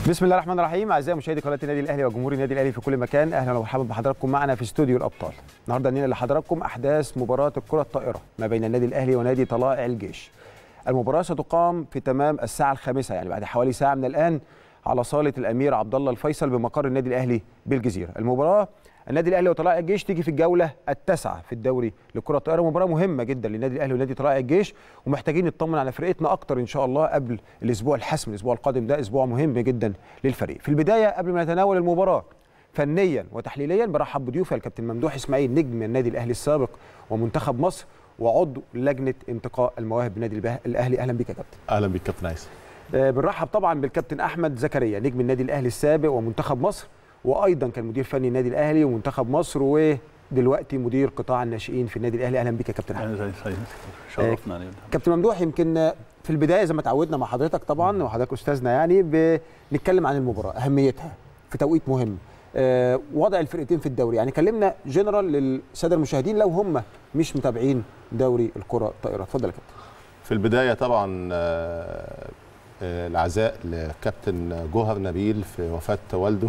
بسم الله الرحمن الرحيم اعزائي مشاهدي قناه النادي الاهلي وجمهور النادي الاهلي في كل مكان اهلا ومرحبا بحضراتكم معنا في استوديو الابطال النهارده ننقل لحضراتكم احداث مباراه الكره الطائره ما بين النادي الاهلي ونادي طلائع الجيش المباراه ستقام في تمام الساعه الخامسة يعني بعد حوالي ساعه من الان على صاله الامير عبد الله الفيصل بمقر النادي الاهلي بالجزيره المباراه النادي الاهلي وطلائع الجيش تيجي في الجوله التاسعه في الدوري لكره الطائره مباراه مهمه جدا للنادي الاهلي ونادي طلائع الجيش ومحتاجين نطمن على فرقتنا اكتر ان شاء الله قبل الاسبوع الحسم الاسبوع القادم ده اسبوع مهم جدا للفريق في البدايه قبل ما نتناول المباراه فنيا وتحليليا برحب بضيوفي الكابتن ممدوح اسماعيل نجم النادي الاهلي السابق ومنتخب مصر وعضو لجنه انتقاء المواهب بالنادي الاهلي اهلا بك يا كابتن اهلا بك كابتن عيسى آه، بنرحب طبعا بالكابتن احمد زكريا نجم النادي الاهلي السابق ومنتخب مصر وايضا كان مدير فني النادي الاهلي ومنتخب مصر ودلوقتي مدير قطاع الناشئين في النادي الاهلي اهلا بك يا كابتن احمد يعني زي زي شرفنا يعني كابتن ممدوح يمكن في البدايه زي ما تعودنا مع حضرتك طبعا وحضرتك استاذنا يعني بنتكلم عن المباراه اهميتها في توقيت مهم آه، وضع الفرقتين في الدوري يعني كلمنا جنرال للساده المشاهدين لو هم مش متابعين دوري الكره الطائره اتفضل يا كابتن في البدايه طبعا آه، آه، العزاء لكابتن جوهر نبيل في وفاه والده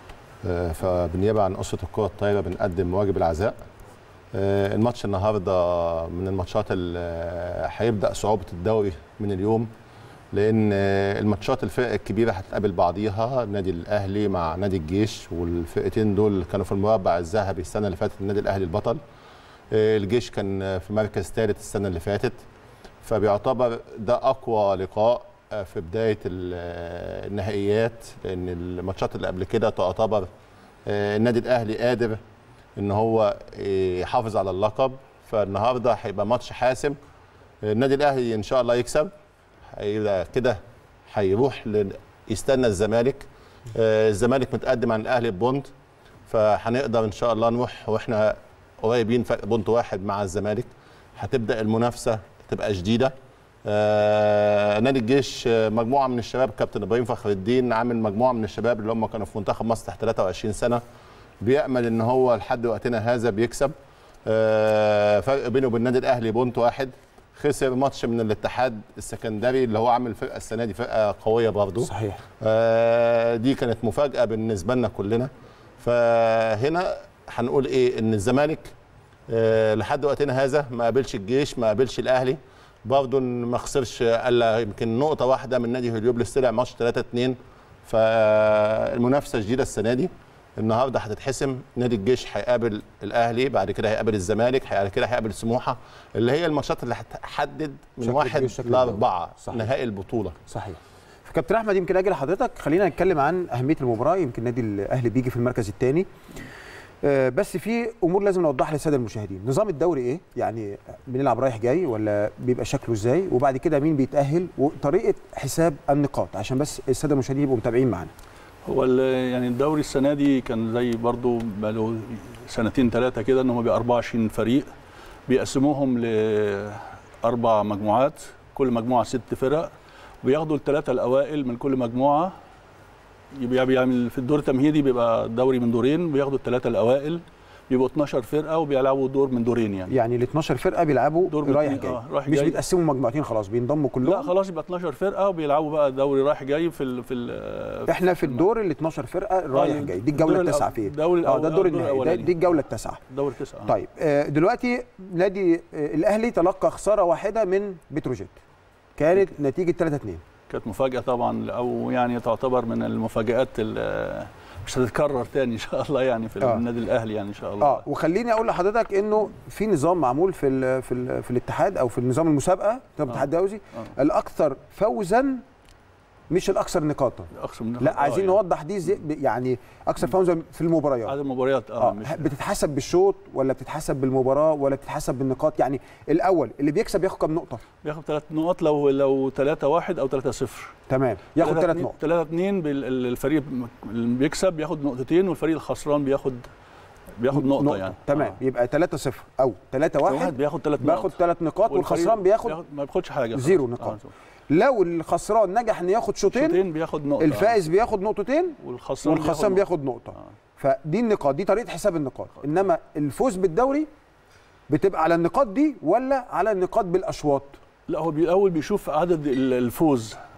آه، فبالنيابه عن اسره الكره الطايره بنقدم واجب العزاء آه، الماتش النهارده من الماتشات اللي هيبدا صعوبه الدوري من اليوم لان آه، الماتشات الفرق الكبيره هتقابل بعضيها النادي الاهلي مع نادي الجيش والفرقتين دول كانوا في المربع الذهبي السنه اللي فاتت النادي الاهلي البطل آه، الجيش كان في مركز ثالث السنه اللي فاتت فبيعتبر ده اقوى لقاء آه، في بدايه ال- آه، النهائيات لان الماتشات اللي قبل كده تعتبر آه، النادي الاهلي قادر ان هو آه، يحافظ على اللقب فالنهارده هيبقى ماتش حاسم آه، النادي الاهلي ان شاء الله يكسب هيبقى كده هيروح ل- يستنى الزمالك آه، الزمالك متقدم عن الاهلي ببونت فهنقدر ان شاء الله نروح واحنا قريبين فرق بونت واحد مع الزمالك هتبدا المنافسه تبقى شديده آه نادي الجيش آه، مجموعه من الشباب كابتن ابراهيم فخر الدين عامل مجموعه من الشباب اللي هم كانوا في منتخب مصر تحت 23 سنه بيامل ان هو لحد وقتنا هذا بيكسب آه فرق بينه وبين النادي الاهلي بونت واحد خسر ماتش من الاتحاد السكندري اللي هو عامل فرقه السنه دي فرقه قويه برضه صحيح آه، دي كانت مفاجاه بالنسبه لنا كلنا فهنا هنقول ايه ان الزمالك آه، لحد وقتنا هذا ما قابلش الجيش ما قابلش الاهلي برضه إن ما خسرش الا يمكن نقطه واحده من نادي هليوبلس طلع ماتش 3 2 فالمنافسه شديده السنه دي النهارده هتتحسم نادي الجيش هيقابل الاهلي بعد كده هيقابل الزمالك بعد كده هيقابل سموحه اللي هي الماتشات اللي هتحدد من شكل واحد الجيش، شكل الدوري. لاربعه صحيح. نهائي البطوله صحيح فكابتن احمد يمكن اجي لحضرتك خلينا نتكلم عن اهميه المباراه يمكن النادي الاهلي بيجي في المركز الثاني بس في امور لازم نوضحها للساده المشاهدين نظام الدوري ايه يعني بنلعب رايح جاي ولا بيبقى شكله ازاي وبعد كده مين بيتاهل وطريقه حساب النقاط عشان بس الساده المشاهدين يبقوا متابعين معانا هو ال- يعني الدوري السنه دي كان زي برضو بقاله سنتين ثلاثه كده ان هم بيبقى 24 فريق بيقسموهم لاربع مجموعات كل مجموعه ست فرق وبياخدوا الثلاثه الاوائل من كل مجموعه يبقى بيعمل في الدور التمهيدي بيبقى الدوري من دورين بياخدوا الثلاثه الاوائل بيبقوا 12 فرقه وبيلعبوا دور من دورين يعني يعني ال 12 فرقه بيلعبوا دور رايح باتنين- جاي آه، رايح مش جاي. بيتقسموا مجموعتين خلاص بينضموا كلهم لا خلاص يبقى 12 فرقه وبيلعبوا بقى دوري رايح جاي في ال في ال احنا في الدور ال 12 فرقه رايح آه، جاي دي الجوله الدور التاسعه الأول- فيه الدوري اه ده الأول- الدور الدور النهائي ده- الأولاني. دي الجوله التاسعه دوري تسعه طيب آه، دلوقتي نادي آه، الاهلي تلقى خساره واحده من بتروجيت كانت نتيجه 3 2 كانت مفاجأة طبعا أو يعني تعتبر من المفاجآت ال- مش هتتكرر تاني إن شاء الله يعني في آه. النادي الأهلي يعني إن شاء الله اه وخليني اقول لحضرتك انه في نظام معمول في ال في ال في الاتحاد او في النظام المسابقه نظام الاتحاد الدولي آه. الاكثر فوزا مش الاكثر نقاطا أقسم من لا عايزين نوضح دي زي يعني اكثر فوزا في المباريات عدد المباريات اه, اه مش بتتحسب بالشوط ولا بتتحسب بالمباراه ولا بتتحسب بالنقاط يعني الاول اللي بيكسب ياخد كام نقطه بياخد ثلاث نقط لو لو 3 1 أو 3 0 تمام ياخد ثلاث نقط 3 2 الفريق اللي بيكسب بياخد نقطتين والفريق الخسران بياخد بياخد نقطة, نقطة. يعني تمام يبقى 3 0 او 3 واحد 1 بياخد ثلاث نقط باخد ثلاث نقاط والفريق والخسران بياخد ما بياخدش حاجة خلاص. زيرو نقاط. آه. لو الخسران نجح انه ياخد شوطين شوطين بياخد نقطة الفائز بياخد نقطتين والخسران والخسران بياخد نقطه آه. فدي النقاط دي طريقه حساب النقاط انما الفوز بالدوري بتبقى على النقاط دي ولا على النقاط بالاشواط لا هو بي- الاول بيشوف عدد ال- الفوز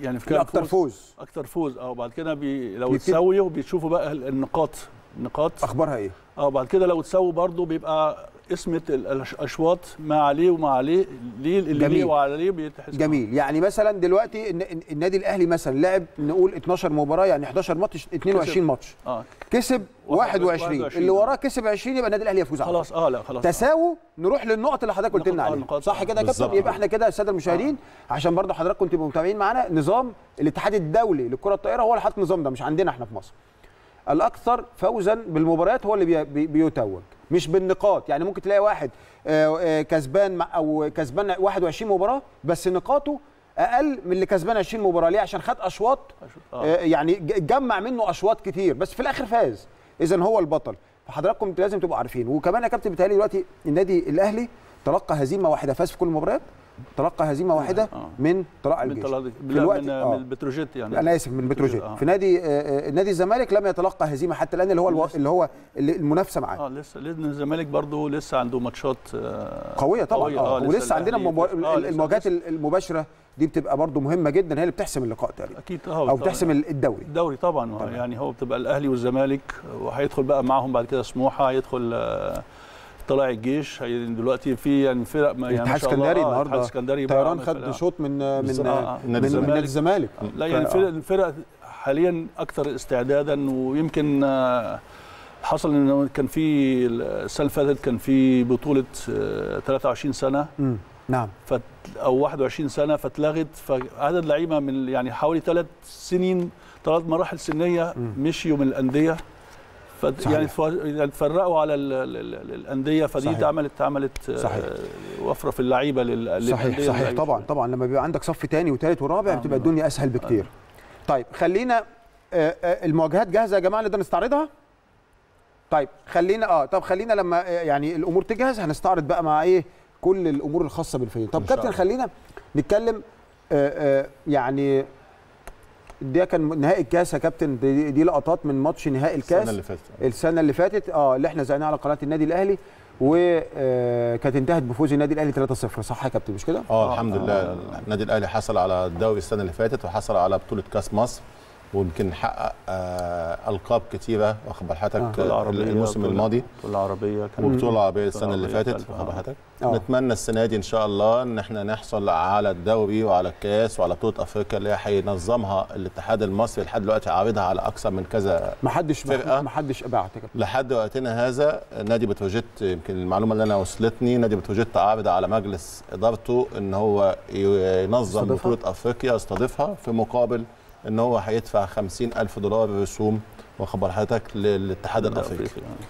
يعني في في اكتر فوز اكتر فوز اه وبعد كده بي لو بيبتدي- تسوي بيشوفوا بقى النقاط النقاط اخبارها ايه اه بعد كده لو تسوي برضه بيبقى اسمة الاشواط ما عليه وما عليه ليه اللي جميل. ليه وعليه بيتحسب جميل يعني مثلا دلوقتي الن- الن- النادي الاهلي مثلا لعب نقول 12 مباراه يعني 11 ماتش 22 ماتش اه كسب 21 21. اللي وراه كسب 20 يبقى النادي الاهلي يفوز على طول. خلاص اه لا خلاص تساووا نروح للنقط اللي حضرتك قلت لنا نقط- آه، عليها نقاط. صح كده يا كابتن بالظبط. يبقى احنا كده الساده المشاهدين عشان برضه حضراتكم تبقوا متابعين معانا نظام الاتحاد الدولي للكره الطائره هو اللي حاطط النظام ده مش عندنا احنا في مصر الاكثر فوزا بالمباريات هو اللي بي- بي- بيتوج مش بالنقاط يعني ممكن تلاقي واحد آه، آه، كسبان مع- او كسبان 21 مباراه بس نقاطه اقل من اللي كسبان 20 مباراه ليه عشان خد اشواط آه. آه، يعني ج- جمع منه اشواط كتير بس في الاخر فاز اذا هو البطل فحضراتكم لازم تبقوا عارفين وكمان يا كابتن بيتهيألي دلوقتي النادي الاهلي تلقى هزيمه واحده فاز في كل المباريات تلقى هزيمه واحده آه. من طلائع من الجيش طلع- في لا الوقت من, آه. من البتروجيت يعني انا اسف من بتروجيت آه. في نادي آه، آه، نادي الزمالك لم يتلقى هزيمه حتى الان اللي هو الو... اللي هو اللي المنافسه معاه اه لسه لان الزمالك برضه لسه عنده ماتشات آه قويه طبعا قوية. آه. لسه ولسه عندنا الأهلي- مبار... آه، لسه- المواجهات لسه. المباشره دي بتبقى برضو مهمه جدا هي اللي بتحسم اللقاء تقريبا اكيد اه او طبعاً. بتحسم الدوري الدوري طبعا, طبعاً. يعني هو بتبقى الاهلي والزمالك وهيدخل بقى معاهم بعد كده سموحه هيدخل آه، طلائع الجيش هي دلوقتي في يعني فرق ما يعني ما الاتحاد شاء الله السكندري آه، النهارده الاتحاد السكندري بقى طيران عمل خد فرق. شوط من من بالظبط. من, آه، آه. من, نادي من نادي الزمالك لا يعني ف- الفرق, الفرق حاليا اكثر استعدادا ويمكن آه، حصل انه كان في السنه اللي فاتت كان في بطوله آه، 23 سنه مم. نعم فت او 21 سنه فاتلغت فعدد لعيبه من يعني حوالي ثلاث سنين ثلاث مراحل سنيه مشيوا من الانديه ف صحيح. يعني ف- يعني تفرقوا على ال ال ال الانديه فدي صحيح. عملت عملت آه، صحيح. وفره في اللعيبه لل- صحيح للأندية صحيح اللعيبة. طبعا طبعا لما بيبقى عندك صف تاني وتالت ورابع آه، بتبقى بالظبط. الدنيا اسهل بكتير طيب خلينا آه، آه، المواجهات جاهزه يا جماعه نقدر نستعرضها طيب خلينا اه طب خلينا لما آه، يعني الامور تجهز هنستعرض بقى مع ايه كل الامور الخاصه بالفريق طب إن شاء كابتن الله. خلينا نتكلم آه، آه، يعني ده كان نهائي الكاس يا كابتن دي, دي لقطات من ماتش نهائي الكاس السنه اللي فاتت السنه اللي فاتت اه اللي احنا زعناها على قناه النادي الاهلي وكانت انتهت بفوز النادي الاهلي 3-0 صح يا كابتن مش كده؟ اه آه، الحمد آه، لله آه. النادي الاهلي حصل على الدوري السنه اللي فاتت وحصل على بطوله كاس مصر ويمكن حقق آه القاب كتيره واخد بال آه. حضرتك بطولة آه عربية، الموسم بطولة- الماضي بطوله عربيه كان وبطوله عربيه السنه بطولة اللي عربية فاتت كانت- واخد بال آه. حضرتك آه. نتمنى السنه دي ان شاء الله ان احنا نحصل على الدوري وعلى الكاس وعلى بطوله افريقيا اللي هي هينظمها الاتحاد المصري لحد دلوقتي عارضها على اكثر من كذا ما حدش فرقة. ما حدش ابعت يا كابتن لحد وقتنا هذا نادي بتروجيت يمكن المعلومه اللي انا وصلتني نادي بتروجيت عارض على مجلس ادارته ان هو ينظم يستضيفها؟ بطوله افريقيا يستضيفها في مقابل ان هو هيدفع 50 الف دولار رسوم واخد حضرتك للاتحاد الافريقي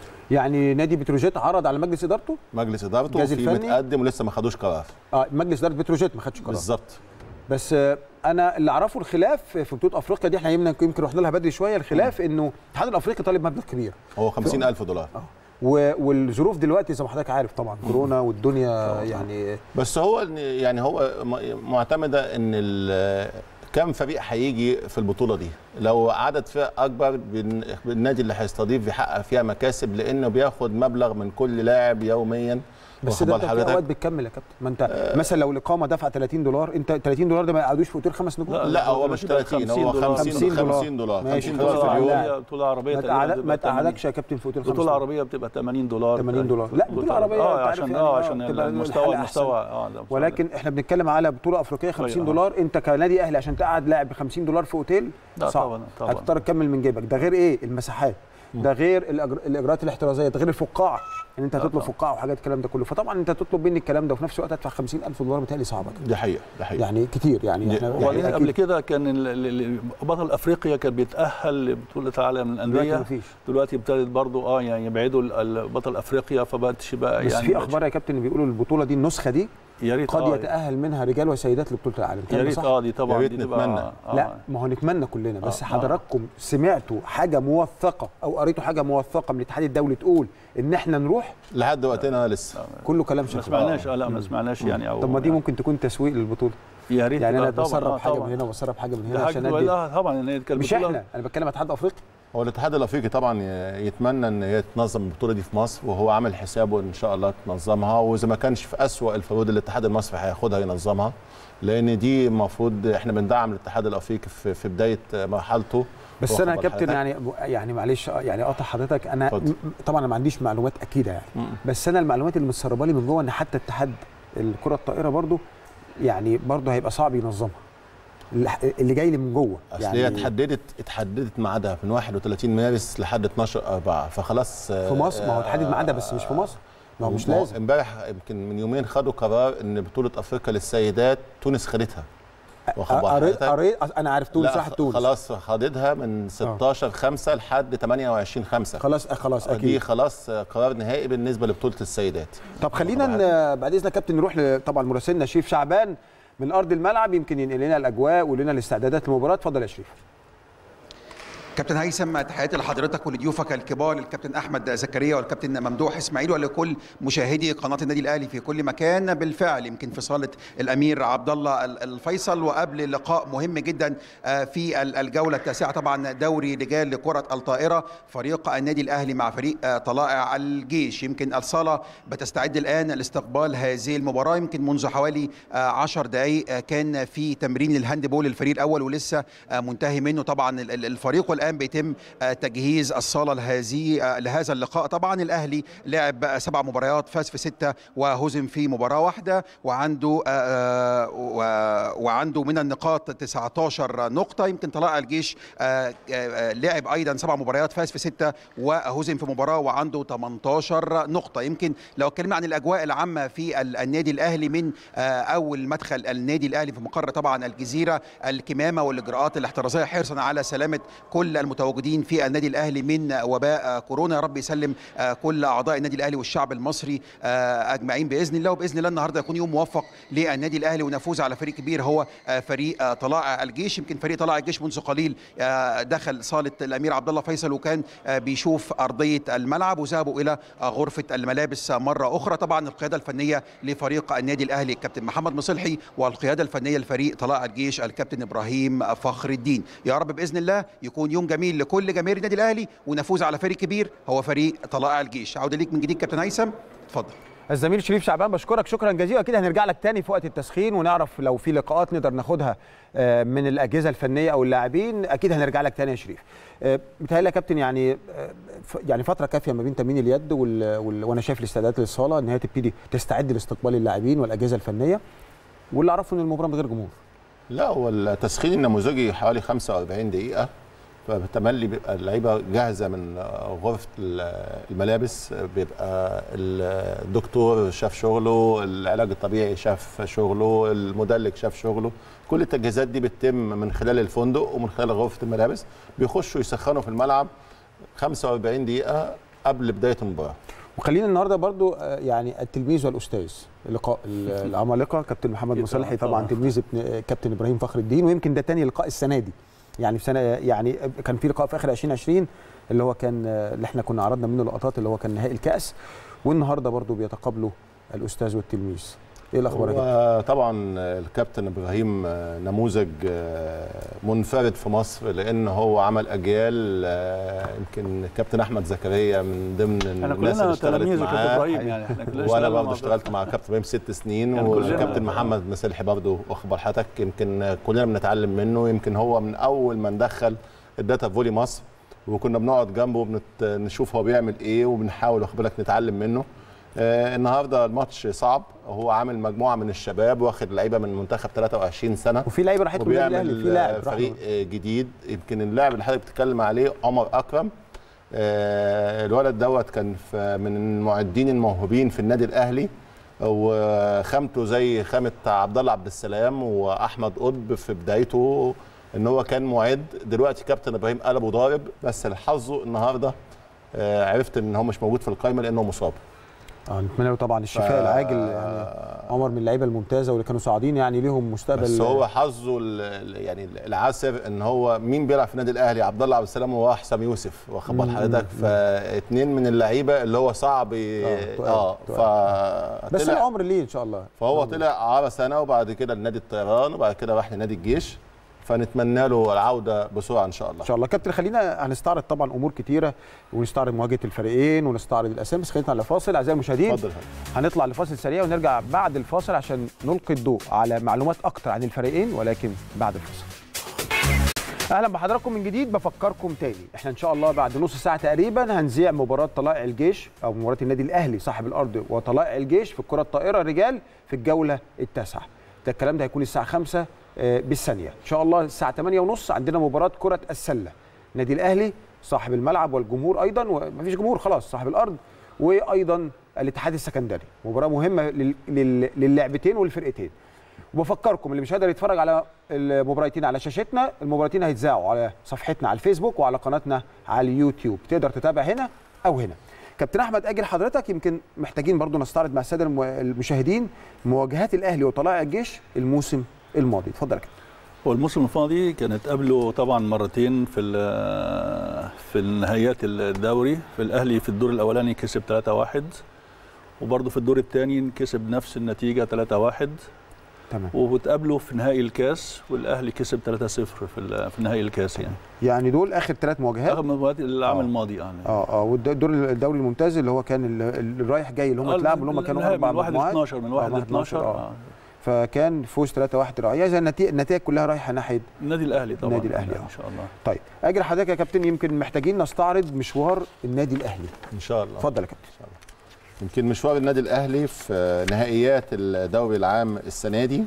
يعني نادي بتروجيت عرض على مجلس ادارته مجلس ادارته الجهاز وفي الفني؟ متقدم ولسه ما خدوش قرار اه مجلس اداره بتروجيت ما خدش قرار بالظبط بس آه انا اللي اعرفه الخلاف في بطوله افريقيا دي احنا يمكن يمكن رحنا لها بدري شويه الخلاف انه الاتحاد الافريقي طالب مبلغ كبير هو 50 الف دولار و- والظروف دلوقتي زي ما حضرتك عارف طبعا كورونا والدنيا يعني بس هو إن- يعني هو م- معتمده ان ال- كم فريق هيجي في البطوله دي لو عدد فرق اكبر بن- النادي اللي هيستضيف بيحقق فيها مكاسب لانه بياخد مبلغ من كل لاعب يوميا بس واخد ده بال انت في اوقات حضرتك بتكمل يا كابتن ما انت آه مثلا لو الاقامه دفع 30 دولار انت 30 دولار ده ما يقعدوش في اوتيل خمس نجوم لا، لا هو لا، مش بتبقى 30 هو 50 50 دولار. 50 دولار ماشي، 50 خلاص، دولار في لا. اليوم عربية بطولة عربية ما تقريباً تقعد- بتبقى ما 80. تقعدكش يا كابتن في اوتيل خمس بطولة نجوم. عربية بتبقى 80 دولار 80 دولار. لا، بطولة عربية اه أنت عارف عشان يعني، اه آه، عشان بتبقى المستوى الحالة المستوى اه ده مستوى ولكن احنا بنتكلم على بطوله افريقيه 50 آه. دولار انت كنادي اهلي عشان تقعد لاعب ب 50 دولار في اوتيل لا، صعب طبعاً، طبعاً. هتضطر تكمل من جيبك ده غير ايه المساحات ده غير الأجر- الاجراءات الاحترازيه ده غير الفقاعه ان انت لا، هتطلب طبعاً. فقاعه وحاجات الكلام ده كله فطبعا انت تطلب مني الكلام ده وفي نفس الوقت هدفع 50000 دولار بتهيألي صعبه كده دي حقيقه دي حقيقه يعني كتير يعني دي- احنا وبعدين يعني قبل أكيد كده كان ال- ال- ال- بطل افريقيا كان بيتاهل لبطوله العالم دلوقتي للانديه مفيش دلوقتي ابتدت برضو اه يعني يبعدوا ال- ال- بطل افريقيا فبقتش بقى بس يعني في بقتش- اخبار يا كابتن بيقولوا البطوله دي النسخه دي يا ريت قد آه يتاهل منها رجال وسيدات لبطوله العالم يا الكلام ده ريت صح؟ اه دي طبعا يا ريت دي تبقى نتمنى. آه لا ما هو نتمنى كلنا بس آه، آه. حضراتكم سمعتوا حاجه موثقه او قريتوا حاجه موثقه من الاتحاد الدولي تقول ان احنا نروح لحد وقتنا لسه كله كلام ما شكل سمعناش اه لا ما سمعناش يعني او طب ما دي ممكن تكون تسويق للبطوله يا ريت يعني تبقى انا طبعاً، بسرب آه، حاجه طبعاً. من هنا وبسرب حاجه من دي هنا حاجة عشان كويسة. ادي لا طبعا إن هي كانت مش بطولة- احنا انا بتكلم عن اتحاد افريقيا هو الاتحاد الافريقي طبعا ي- يتمنى ان هي تنظم البطوله دي في مصر وهو عامل حسابه ان شاء الله تنظمها واذا ما كانش في اسوأ الفروض الاتحاد المصري هياخدها ينظمها لان دي المفروض احنا بندعم الاتحاد الافريقي في, في بدايه مرحلته بس واخد انا يا بال كابتن حضرتك؟ يعني يعني معلش يعني اقطع حضرتك انا اتفضل. م- طبعا انا ما عنديش معلومات اكيده يعني مم. بس انا المعلومات اللي متسربه لي من جوه ان حتى اتحاد الكره الطائره برضو يعني برضو هيبقى صعب ينظمها اللي- اللي جاي لي من جوه اصل هي اتحددت اتحددت ميعادها من 31 مارس لحد 12 4 فخلاص في مصر ما هو اتحدد ميعادها بس مش في مصر ما هو مش ما لازم امبارح يمكن من يومين خدوا قرار ان بطوله افريقيا للسيدات تونس خدتها واخد بال قريت حضرتك؟ قريت انا عارف تونس لا، راح تونس خلاص خدتها من 16 5 لحد 28 5 خلاص آه، خلاص دي اكيد خلاص قرار نهائي بالنسبه لبطوله السيدات طب خلينا واخد ن- بعد اذنك يا كابتن نروح ل- طبعا مراسلنا شريف شعبان من ارض الملعب يمكن ينقل لنا الاجواء ويقول لنا الاستعدادات للمباراه اتفضل يا شريف كابتن هيثم تحياتي لحضرتك ولضيوفك الكبار الكابتن احمد زكريا والكابتن ممدوح اسماعيل ولكل مشاهدي قناه النادي الاهلي في كل مكان بالفعل يمكن في صاله الامير عبد الله ال- الفيصل وقبل لقاء مهم جدا آه، في ال- الجوله التاسعه طبعا دوري رجال لكره الطائره فريق النادي الاهلي مع فريق آه، طلائع الجيش يمكن الصاله بتستعد الان لاستقبال هذه المباراه يمكن منذ حوالي 10 دقائق آه، كان في تمرين للهاندبول الفريق الاول ولسه آه، منتهي منه طبعا ال- ال- الفريق والان بيتم آه، تجهيز الصاله لهذه آه، لهذا اللقاء طبعا الاهلي لعب آه، سبع مباريات فاز في سته وهزم في مباراه واحده وعنده آه، آه، و- وعنده من النقاط 19 نقطه يمكن طلائع الجيش آه، آه، لعب ايضا سبع مباريات فاز في سته وهزم في مباراه وعنده 18 نقطه يمكن لو اتكلمنا عن الاجواء العامه في ال- النادي الاهلي من آه، اول مدخل النادي الاهلي في مقر طبعا الجزيره الكمامه والاجراءات الاحترازيه حرصا على سلامه كل المتواجدين في النادي الاهلي من وباء آه، كورونا يا رب يسلم آه، كل اعضاء النادي الاهلي والشعب المصري آه، اجمعين باذن الله وباذن الله النهارده يكون يوم موفق للنادي الاهلي ونفوز على فريق كبير هو آه، فريق آه، طلائع الجيش يمكن فريق طلائع الجيش منذ قليل آه، دخل صاله الامير عبد الله فيصل وكان آه، بيشوف ارضيه الملعب وذهبوا الى آه، غرفه الملابس مره اخرى طبعا القياده الفنيه لفريق النادي الاهلي الكابتن محمد مصلحي والقياده الفنيه لفريق طلائع الجيش الكابتن ابراهيم فخر الدين يا رب باذن الله يكون يوم جميل لكل جماهير النادي الاهلي ونفوز على فريق كبير هو فريق طلائع الجيش عوده ليك من جديد كابتن هيثم اتفضل الزميل شريف شعبان بشكرك شكرا جزيلا اكيد هنرجع لك تاني في وقت التسخين ونعرف لو في لقاءات نقدر ناخدها آه، من الاجهزه الفنيه او اللاعبين اكيد هنرجع لك تاني يا شريف آه، بيتهيألي يا كابتن يعني آه، ف- يعني فتره كافيه ما بين تمرين اليد وال... وال... وانا شايف الاستعدادات للصاله ان هي تبتدي تستعد لاستقبال اللاعبين والاجهزه الفنيه واللي اعرفه ان المباراه من غير جمهور لا هو التسخين النموذجي حوالي 45 دقيقة فبتملي بيبقى اللعيبة جاهزة من غرفة الملابس بيبقى الدكتور شاف شغله العلاج الطبيعي شاف شغله المدلك شاف شغله كل التجهيزات دي بتتم من خلال الفندق ومن خلال غرفة الملابس بيخشوا يسخنوا في الملعب 45 دقيقة قبل بداية المباراة وخلينا النهارده برضو آه، يعني التلميذ والاستاذ لقاء ال- العمالقه كابتن محمد أكيد مصلحي طبعاً. طبعا تلميذ ابن كابتن ابراهيم فخر الدين ويمكن ده تاني لقاء السنه دي يعني في سنه يعني كان في لقاء في اخر 2020 اللي هو كان آه، اللي احنا كنا عرضنا منه لقطات اللي هو كان نهائي الكاس والنهارده برضو بيتقابلوا الاستاذ والتلميذ ايه الاخبار يا كابتن؟ وطبعا الكابتن ابراهيم نموذج منفرد في مصر لان هو عمل اجيال يمكن الكابتن احمد زكريا من ضمن احنا الناس اللي كلنا اشتغلت تلاميذ يا كابتن معاه ابراهيم يعني احنا كلنا وانا اشتغلنا برضه مع اشتغلت مع كابتن ابراهيم ست سنين يعني كلنا- والكابتن محمد مسلحي برضه واخد بال حضرتك يمكن كلنا بنتعلم منه يمكن هو من اول ما ندخل الداتا فولي مصر وكنا بنقعد جنبه بنت... نشوف هو بيعمل ايه وبنحاول واخد بالك نتعلم منه آه النهارده الماتش صعب هو عامل مجموعه من الشباب واخد لعيبه من منتخب 23 سنه وفي لعيبه راحت له النادي الاهلي وبيعمل في لاعب راح فريق له. آه، جديد يمكن اللاعب اللي حضرتك بتتكلم عليه عمر اكرم آه، الولد دوت كان في- من المعدين الموهوبين في النادي الاهلي وخامته زي خامه عبد الله عبد السلام واحمد قطب في بدايته ان هو كان معد دلوقتي كابتن ابراهيم قلبه ضارب بس لحظه النهارده آه، عرفت ان هو مش موجود في القائمه لانه مصاب اه نتمنى له طبعا الشفاء ف- العاجل يعني عمر من اللعيبه الممتازه واللي كانوا صاعدين يعني ليهم مستقبل بس هو حظه ال- ال- يعني العسر ان هو مين بيلعب في النادي الاهلي عبد الله عبد السلام وحسام يوسف واخد بال مم. حضرتك فاثنين من اللعيبه اللي هو صعب ي- آه، تقال، اه تقال. بس فطلع العمر ليه ان شاء الله فهو طلع عرى سنه وبعد كده لنادي الطيران وبعد كده راح لنادي الجيش فنتمنى له العوده بسرعه ان شاء الله ان شاء الله كابتن خلينا هنستعرض طبعا امور كتيره ونستعرض مواجهه الفريقين ونستعرض الاسامي بس خلينا نطلع لفاصل اعزائي المشاهدين اتفضل هنطلع لفاصل سريع ونرجع بعد الفاصل عشان نلقي الضوء على معلومات اكتر عن الفريقين ولكن بعد الفاصل اهلا بحضراتكم من جديد بفكركم تاني احنا ان شاء الله بعد نص ساعه تقريبا هنذيع مباراه طلائع الجيش او مباراه النادي الاهلي صاحب الارض وطلائع الجيش في الكره الطائره رجال في الجوله التاسعه ده الكلام ده هيكون الساعه 5 آه، بالثانيه ان شاء الله الساعه 8 ونص عندنا مباراه كره السله النادي الاهلي صاحب الملعب والجمهور ايضا ومفيش جمهور خلاص صاحب الارض وايضا الاتحاد السكندري مباراه مهمه لل- لل- للعبتين والفرقتين وبفكركم اللي مش قادر يتفرج على المباراتين على شاشتنا المباراتين هيتذاعوا على صفحتنا على الفيسبوك وعلى قناتنا على اليوتيوب تقدر تتابع هنا او هنا كابتن احمد اجل حضرتك يمكن محتاجين برضو نستعرض مع الساده الم- المشاهدين مواجهات الاهلي وطلائع الجيش الموسم الماضي اتفضل يا كابتن هو الموسم الماضي كانت قبله طبعا مرتين في ال- في نهايات الدوري في الاهلي في الدور الاولاني كسب 3-1 وبرضه في الدور الثاني كسب نفس النتيجه 3-1 تمام وتقابلوا في نهائي الكاس والاهلي كسب 3-0 في ال- في نهائي الكاس يعني يعني دول اخر ثلاث مواجهات اخر مباريات العام آه. الماضي يعني اه اه والدور الدوري الممتاز اللي هو كان ال- ال- الرايح جاي اللي هم آه، اتلعبوا اللي هم كانوا النهائي اربع من 1 ل مجموعات 12 من آه، 1 ل 1 12 آه. آه. فكان فوز 3 1 رايح زي النتيجه النتائج كلها رايحه ناحيه النادي الاهلي طبعا النادي الأهلي، آه. ان شاء الله طيب اجل حضرتك يا كابتن يمكن محتاجين نستعرض مشوار النادي الاهلي ان شاء الله اتفضل يا كابتن يمكن مشوار النادي الاهلي في نهائيات الدوري العام السنه دي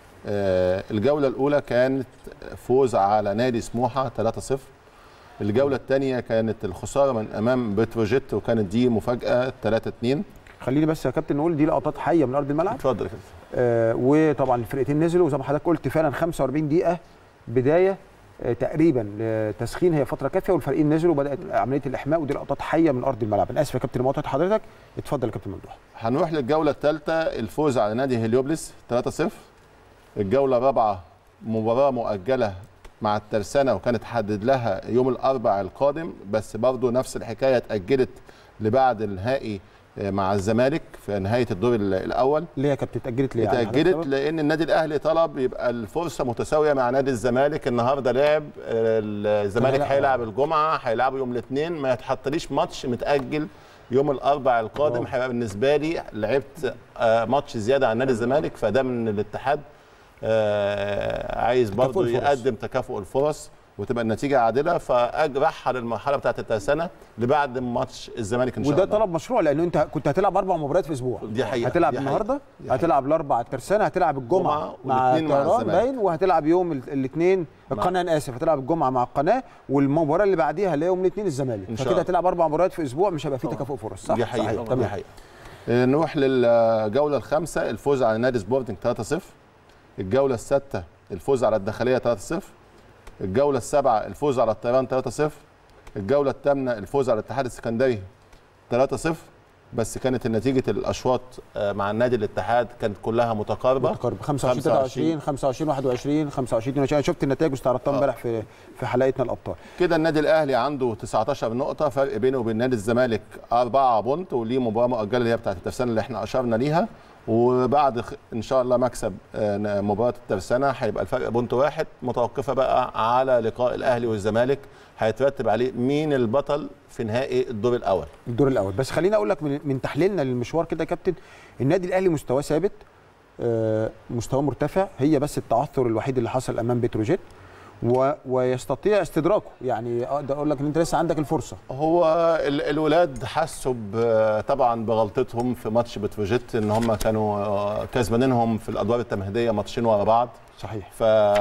آه، الجوله الاولى كانت فوز على نادي سموحه 3-0 الجوله الثانيه كانت الخساره من امام بتروجيت وكانت دي مفاجاه 3-2 خليني بس يا كابتن نقول دي لقطات حيه من ارض الملعب اتفضل يا كابتن آه وطبعا الفرقتين نزلوا وزي ما حضرتك قلت فعلا 45 دقيقه بدايه آه تقريبا لتسخين هي فتره كافيه والفريقين نزلوا وبدات عمليه الاحماء ودي لقطات حيه من ارض الملعب انا اسف يا كابتن لمقاطعه حضرتك اتفضل يا كابتن ممدوح هنروح للجوله الثالثه الفوز على نادي هليوبلس 3-0 الجوله الرابعه مباراه مؤجله مع الترسانه وكانت حدد لها يوم الاربع القادم بس برضه نفس الحكايه اتاجلت لبعد النهائي مع الزمالك في نهايه الدور ال- الاول ليه يا كابتن اتاجلت ليه يعني حضرتك اتاجلت سبب؟ لان النادي الاهلي طلب يبقى الفرصه متساويه مع نادي الزمالك النهارده لعب الزمالك هيلعب- هيلعب الجمعه هيلعبوا يوم الاثنين ما يتحطليش ماتش متاجل يوم الاربع القادم واو. هيبقى بالنسبه لي لعبت آه، ماتش زياده عن نادي الزمالك فده من الاتحاد آه، عايز برضه الفرص. يقدم تكافؤ الفرص وتبقى النتيجه عادله فاجرحها للمرحله بتاعت الترسانه لبعد ماتش الزمالك ان شاء وده الله طلب مشروع لانه انت كنت هتلعب اربع مباريات في اسبوع دي حقيقة، هتلعب دي حقيقة، النهارده دي حقيقة. هتلعب الاربع الترسانه هتلعب الجمعه جمعة مع والاثنين مع الطيران الزمالك. باين وهتلعب يوم الاثنين القناه انا اسف هتلعب الجمعه مع القناه والمباراه اللي بعديها اللي هي يوم الاثنين الزمالك إن شاء فكده الله. هتلعب اربع مباريات في اسبوع مش هيبقى فيه تكافؤ فرص صح دي حقيقة صحيح. دي تمام حقيقة آه، نروح للجولة الخامسة الفوز على نادي سبورتنج 3-0 الجولة السادسة الفوز على الداخلية 3-0 الجولة السابعة الفوز على الطيران 3-0 الجولة الثامنة الفوز على الاتحاد السكندري 3-0 بس كانت نتيجة الأشواط آه، مع النادي الاتحاد كانت كلها متقاربة متقارب 25 23 25 21 25 22 انا شفت النتائج واستعرضتها امبارح في في حلقتنا الابطال كده النادي الاهلي عنده 19 نقطه فرق بينه وبين نادي الزمالك 4 بونت وليه مباراه مؤجله اللي هي بتاعه الترسانه اللي احنا اشرنا ليها وبعد خ- ان شاء الله مكسب آه، ن- مباراه الترسانه هيبقى الفرق بونت واحد متوقفه بقى على لقاء الاهلي والزمالك هيترتب عليه مين البطل في نهائي الدور الاول الدور الاول بس خليني اقول لك من, من تحليلنا للمشوار كده يا كابتن النادي الاهلي مستواه ثابت آه، مستواه مرتفع هي بس التعثر الوحيد اللي حصل امام بتروجيت و... ويستطيع استدراكه يعني اقدر اقول لك ان انت لسه عندك الفرصه هو ال- الولاد حسوا ب- طبعا بغلطتهم في ماتش بتروجيت ان هم كانوا آه، كسبانينهم في الادوار التمهيديه ماتشين ورا بعض صحيح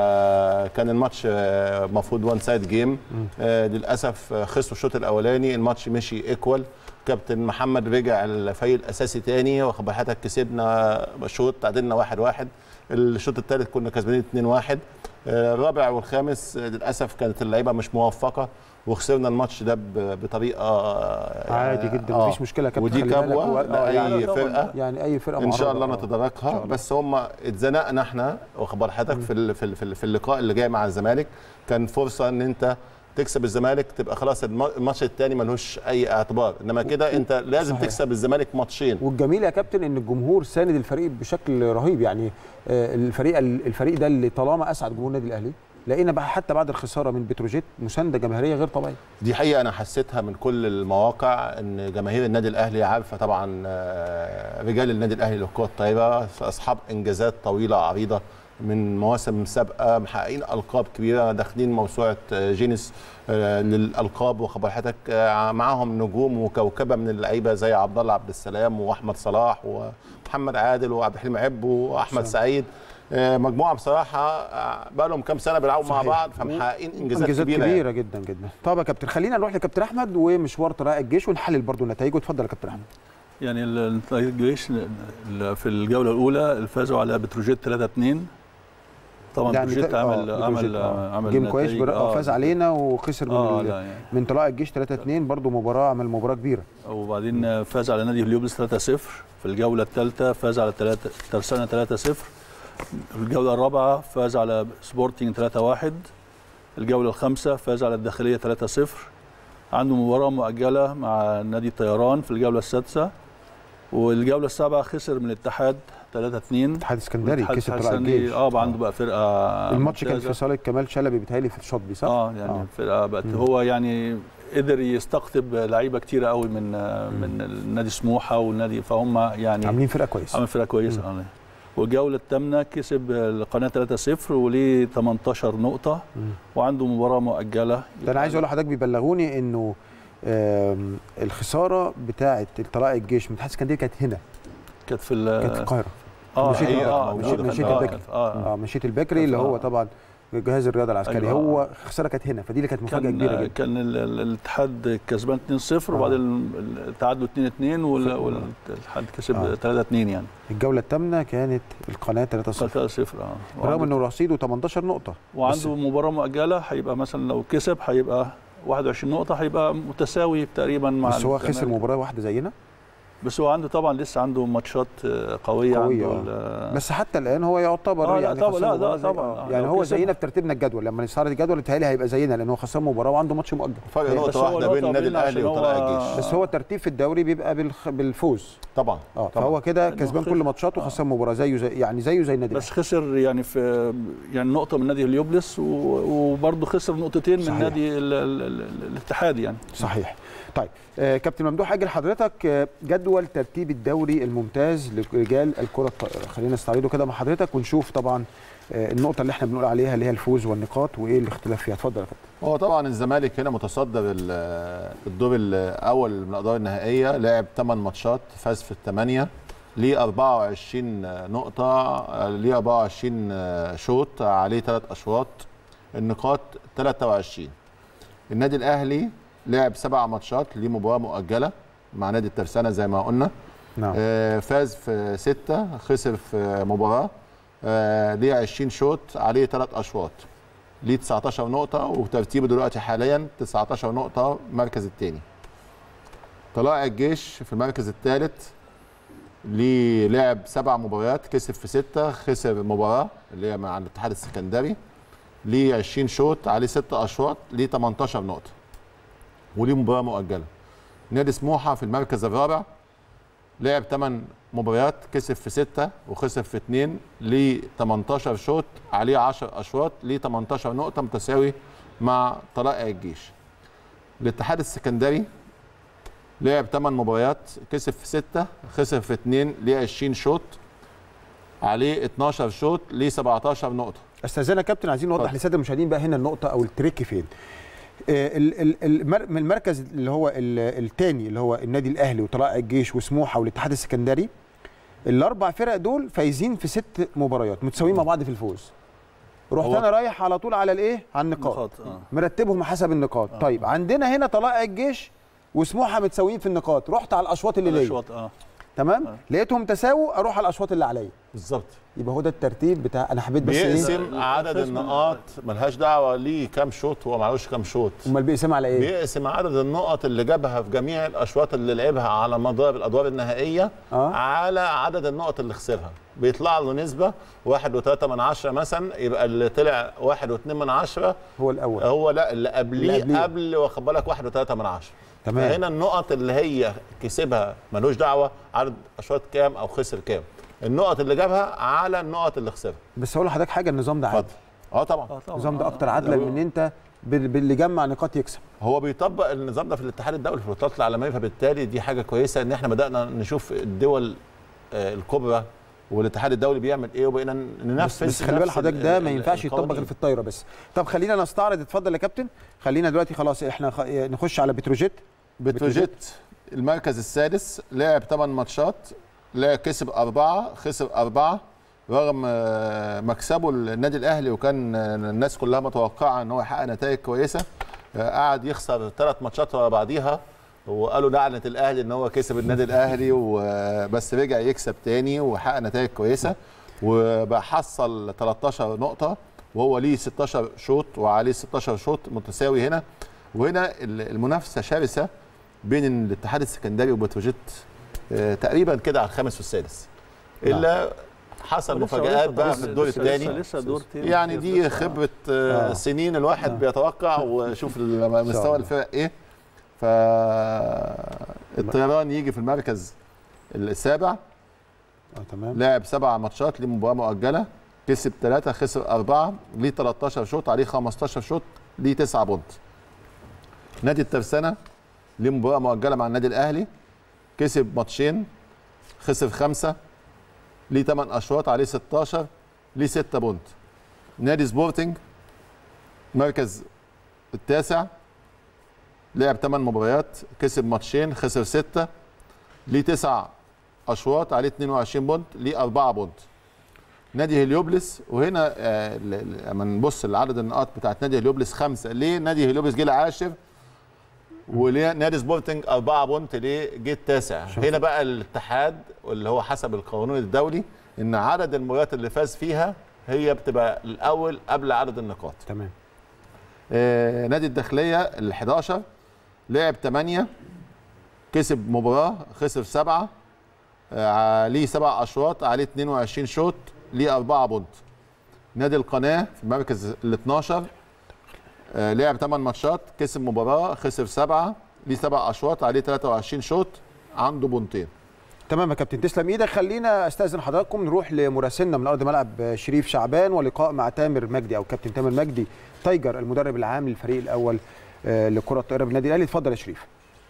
فكان الماتش المفروض وان سايد جيم للاسف آه، خسروا الشوط الاولاني الماتش مشي ايكوال كابتن محمد رجع الفريق الاساسي تاني واخد بال حضرتك كسبنا شوط تعادلنا واحد واحد الشوط الثالث كنا كسبانين 2 1 الرابع والخامس آه، للاسف كانت اللعيبه مش موفقه وخسرنا الماتش ده ب- بطريقه آه، عادي جدا آه. مفيش مشكله يا كابتن ودي خلي بالك. كبوه و- آه، لاي يعني فرقه يعني اي فرقه ان شاء معرضة. الله آه. إن نتداركها شاء الله. بس هم اتزنقنا احنا واخد بال حضرتك في ال- في ال- في ال- في اللقاء اللي جاي مع الزمالك كان فرصه ان انت تكسب الزمالك تبقى خلاص الم- الماتش الثاني ملوش اي اعتبار انما كده انت لازم صحيح. تكسب الزمالك ماتشين والجميل يا كابتن ان الجمهور ساند الفريق بشكل رهيب يعني آه، الفريق الفريق ده اللي طالما اسعد جمهور النادي الاهلي لقينا بقى حتى بعد الخساره من بتروجيت مسانده جماهيريه غير طبيعيه دي حقيقه انا حسيتها من كل المواقع ان جماهير النادي الاهلي عارفه طبعا آه، رجال النادي الاهلي للكره الطايره اصحاب انجازات طويله عريضه من مواسم سابقه محققين القاب كبيره داخلين موسوعه آه، جينيس آه، للالقاب وخبر حضرتك آه، معاهم نجوم وكوكبه من اللعيبه زي عبد الله عبد السلام واحمد صلاح ومحمد عادل وعبد الحليم عبو واحمد صح. سعيد آه، مجموعه بصراحه بقى لهم كام سنه بيلعبوا مع صحيح. بعض فمحققين انجازات, انجازات كبيره كبيره, يعني. جدا جدا طب يا كابتن خلينا نروح لكابتن احمد ومشوار طلائع الجيش ونحلل برضو نتائجه اتفضل يا كابتن احمد يعني ال- ال- الجيش ال- في الجوله الاولى فازوا على بتروجيت 3 2 طبعا يعني بتروجيت تا- عمل آه، عمل بتروجيت، آه. عمل جيم كويس نتائج، بر- آه، فاز علينا وخسر من اه ال- لا يعني من طلائع الجيش 3 2 برضو مباراه عمل مباراه كبيره وبعدين فاز على نادي هليوبلس 3 0 في الجوله الثالثه فاز على 3 ترسانه 3 0 الجوله الرابعه فاز على سبورتنج 3 1 الجوله الخامسه فاز على الداخليه 3 0 عنده مباراه مؤجله مع نادي الطيران في الجوله السادسه والجوله السابعه خسر من الاتحاد 3 2 اتحاد اسكندري الاتحاد كسب طلائع السكندري، الجيش اه بقى عنده بقى فرقه الماتش كان ممتازة. في صاله كمال شلبي بيتهيألي في الشاطبي صح؟ اه يعني آه. الفرقه بقت مم. هو يعني قدر يستقطب لعيبه كتيره قوي من من النادي سموحه والنادي فهم يعني عاملين فرقه كويسه عمل فرقه كويسه آه. والجوله الثامنه كسب القناه 3-0 وليه 18 نقطه مم. وعنده مباراه مؤجله ده انا عايز اقول لحضرتك بيبلغوني انه آم، الخساره بتاعه طلائع الجيش من اتحاد اسكندريه كانت هنا كانت في ال- كانت في القاهره اه مشيت هي- البكري، اه موجودة كانت- مشيت آه، البكري. كانت- اه اه مشيت البكري اللي هو آه. طبعا جهاز الرياضه العسكري أيوة. هو الخساره كانت هنا فدي اللي كانت مفاجاه كبيره كان جدا كان ال- ال- الاتحاد كسبان 2-0 آه. وبعدين التعادل 2-2 وال- والاتحاد كسب آه. 3-2 يعني الجوله الثامنه كانت القناه 3-0 3-0 اه برغم وعنده- انه رصيده 18 نقطه وعنده مباراه مؤجله هيبقى مثلا لو كسب هيبقى 21 نقطه هيبقى متساوي تقريبا مع بس هو خسر الزمالك. مباراه واحده زينا بس هو عنده طبعا لسه عنده ماتشات آه، قويه, قوية، عنده آه. ال- بس حتى الان هو يعتبر آه، لا يعني طبعا، خسر لا، مباراة لا، زي- طبعا. آه. آه، يعني لو هو كسب- زينا في ترتيبنا الجدول لما نستعرض الجدول بيتهيألي هيبقى زينا لان هو خسر مباراه وعنده ماتش مؤجل فرق بس نقطه هو واحده نقطة بين النادي بيننا الاهلي عشان وطلائع هو- الجيش بس هو الترتيب في الدوري بيبقى بالخ... بالفوز طبعا اه طبعا فهو كده إنه كسبان خسر. كل ماتشاته وخسر مباراه زيه زي يعني زيه زي النادي بس خسر يعني في يعني نقطه من نادي هليوبلس و- وبرضه خسر نقطتين من صحيح. نادي ال- ال- ال- الاتحاد يعني صحيح طيب آه كابتن ممدوح اجل حضرتك آه جدول ترتيب الدوري الممتاز لرجال الكره الطائره خلينا نستعرضه كده مع حضرتك ونشوف طبعا آه النقطه اللي احنا بنقول عليها اللي هي الفوز والنقاط وايه الاختلاف فيها اتفضل يا كابتن هو طبعا الزمالك هنا متصدر ال- الدور الاول من الادوار النهائيه لعب 8 ماتشات فاز في الثمانيه ليه 24 نقطه ليه 24 شوط عليه ثلاث اشواط النقاط 23 النادي الاهلي لعب سبع ماتشات ليه مباراه مؤجله مع نادي الترسانه زي ما قلنا نعم آه، فاز في ستة خسر في مباراة آه، ليه 20 شوط عليه ثلاث أشواط ليه 19 نقطة وترتيبه دلوقتي حاليا 19 نقطة المركز الثاني طلائع الجيش في المركز الثالث ليه لعب سبع مباريات كسب في ستة خسر مباراة اللي هي مع الاتحاد السكندري ليه 20 شوط عليه ست أشواط ليه 18 نقطة وليه مباراة مؤجلة نادي سموحة في المركز الرابع لعب 8 مباريات كسب في 6 وخسر في 2 ليه 18 شوط عليه 10 اشواط ليه 18 نقطه متساوي مع طلائع الجيش الاتحاد السكندري لعب 8 مباريات كسب في 6 خسر في 2 ليه 20 شوط عليه 12 شوط ليه 17 نقطه استاذنا يا كابتن عايزين نوضح اتفضل. للساده المشاهدين بقى هنا النقطه او التريك فين آه، ال- ال- المر- من المركز اللي هو الثاني اللي هو النادي الاهلي وطلائع الجيش وسموحه والاتحاد السكندري الاربع فرق دول فايزين في ست مباريات متساويين مع بعض في الفوز رحت هو- انا رايح على طول على الايه على النقاط نقاط اه مرتبهم حسب النقاط طيب عندنا هنا طلائع الجيش وسموحه متساويين في النقاط رحت على الاشواط اللي ليا الاشواط اه تمام آه. لقيتهم تساووا اروح على الاشواط اللي عليا بالظبط يبقى هو ده الترتيب بتاع انا حبيت بس ايه بيقسم عدد الأساس من- النقاط ملهاش دعوه ليه كام شوط هو معلوش كام شوط امال بيقسم على ايه بيقسم عدد النقط اللي جابها في جميع الاشواط اللي لعبها على مدار الادوار النهائيه آه. على عدد النقط اللي خسرها بيطلع له نسبه واحد وثلاثة من عشرة مثلا يبقى اللي طلع واحد واثنين من عشرة هو الاول هو لا اللي اللي قبليه قبليه. قبل واخد بالك واحد وثلاثة من عشرة تمام. فهنا النقط اللي هي كسبها ملوش دعوه عدد اشواط كام او خسر كام النقط اللي جابها على النقط اللي خسرها بس اقول لحضرتك حاجه النظام ده عادي اتفضل اه طبعا آه طبعا النظام ده آه، اكتر عدلا لو- من ان انت بال- باللي جمع نقاط يكسب هو بيطبق النظام ده في الاتحاد الدولي في البطولات العالميه فبالتالي دي حاجه كويسه ان احنا بدانا نشوف الدول آه، الكبرى والاتحاد الدولي بيعمل ايه وبقينا بس, ننفذ بس خلي بالك نفس حضرتك ال- ده ما ال- ينفعش يطبق القوانين. غير في الطايره بس طب خلينا نستعرض اتفضل يا كابتن خلينا دلوقتي خلاص احنا خ... نخش على بتروجيت بتروجيت المركز السادس لعب 8 ماتشات لعب كسب أربعة خسر أربعة رغم آه، مكسبه النادي الأهلي وكان آه، الناس كلها متوقعة إن هو يحقق نتائج كويسة آه، قعد يخسر ثلاث ماتشات ورا بعضيها وقالوا لعنة الأهلي إن هو كسب النادي الأهلي وبس رجع يكسب تاني وحقق نتائج كويسة وبقى حصل 13 نقطة وهو ليه 16 شوط وعليه 16 شوط متساوي هنا وهنا ال- المنافسة شرسة بين الاتحاد السكندري وبتروجيت آه، تقريبا كده على الخامس والسادس الا حصل ولسه- مفاجآت ولسه- بقى في لسه- الدور لسه- الثاني لسه- لسه دور تاني يعني دي لسه- خبرة آه، آه. سنين الواحد آه. بيتوقع وشوف الله. مستوى الفرق ايه فالطيران يجي في المركز السابع اه تمام لعب سبع ماتشات ليه مباراة مؤجلة كسب ثلاثة خسر أربعة ليه 13 شوط عليه 15 شوط ليه 9 بونت نادي الترسانة ليه مباراة مؤجلة مع النادي الأهلي كسب ماتشين خسر خمسة ليه 8 أشواط عليه 16 ليه 6 بونت نادي سبورتنج مركز التاسع لعب 8 مباريات كسب ماتشين خسر 6 ليه 9 اشواط عليه 22 بونت ليه 4 بونت نادي هليوبلس وهنا آه، ل- ل- لما نبص لعدد النقاط بتاعت نادي هليوبلس خمسه ليه نادي هليوبلس جه العاشر وليه نادي سبورتنج 4 بونت ليه جه التاسع هنا بقى الاتحاد اللي هو حسب القانون الدولي ان عدد المباريات اللي فاز فيها هي بتبقى الاول قبل عدد النقاط تمام آه، نادي الداخليه ال 11 لعب 8 كسب مباراه خسر سبعه آه، ليه سبع اشواط عليه 22 شوط ليه 4 بونت نادي القناه في المركز ال 12 آه، لعب 8 ماتشات كسب مباراه خسر سبعه ليه سبع اشواط عليه 23 شوط عنده بونتين تمام يا كابتن تسلم ايدك خلينا استاذن حضراتكم نروح لمراسلنا من ارض ملعب شريف شعبان ولقاء مع تامر مجدي او كابتن تامر مجدي تايجر المدرب العام للفريق الاول آه، لكره الطائره بالنادي الاهلي اتفضل يا شريف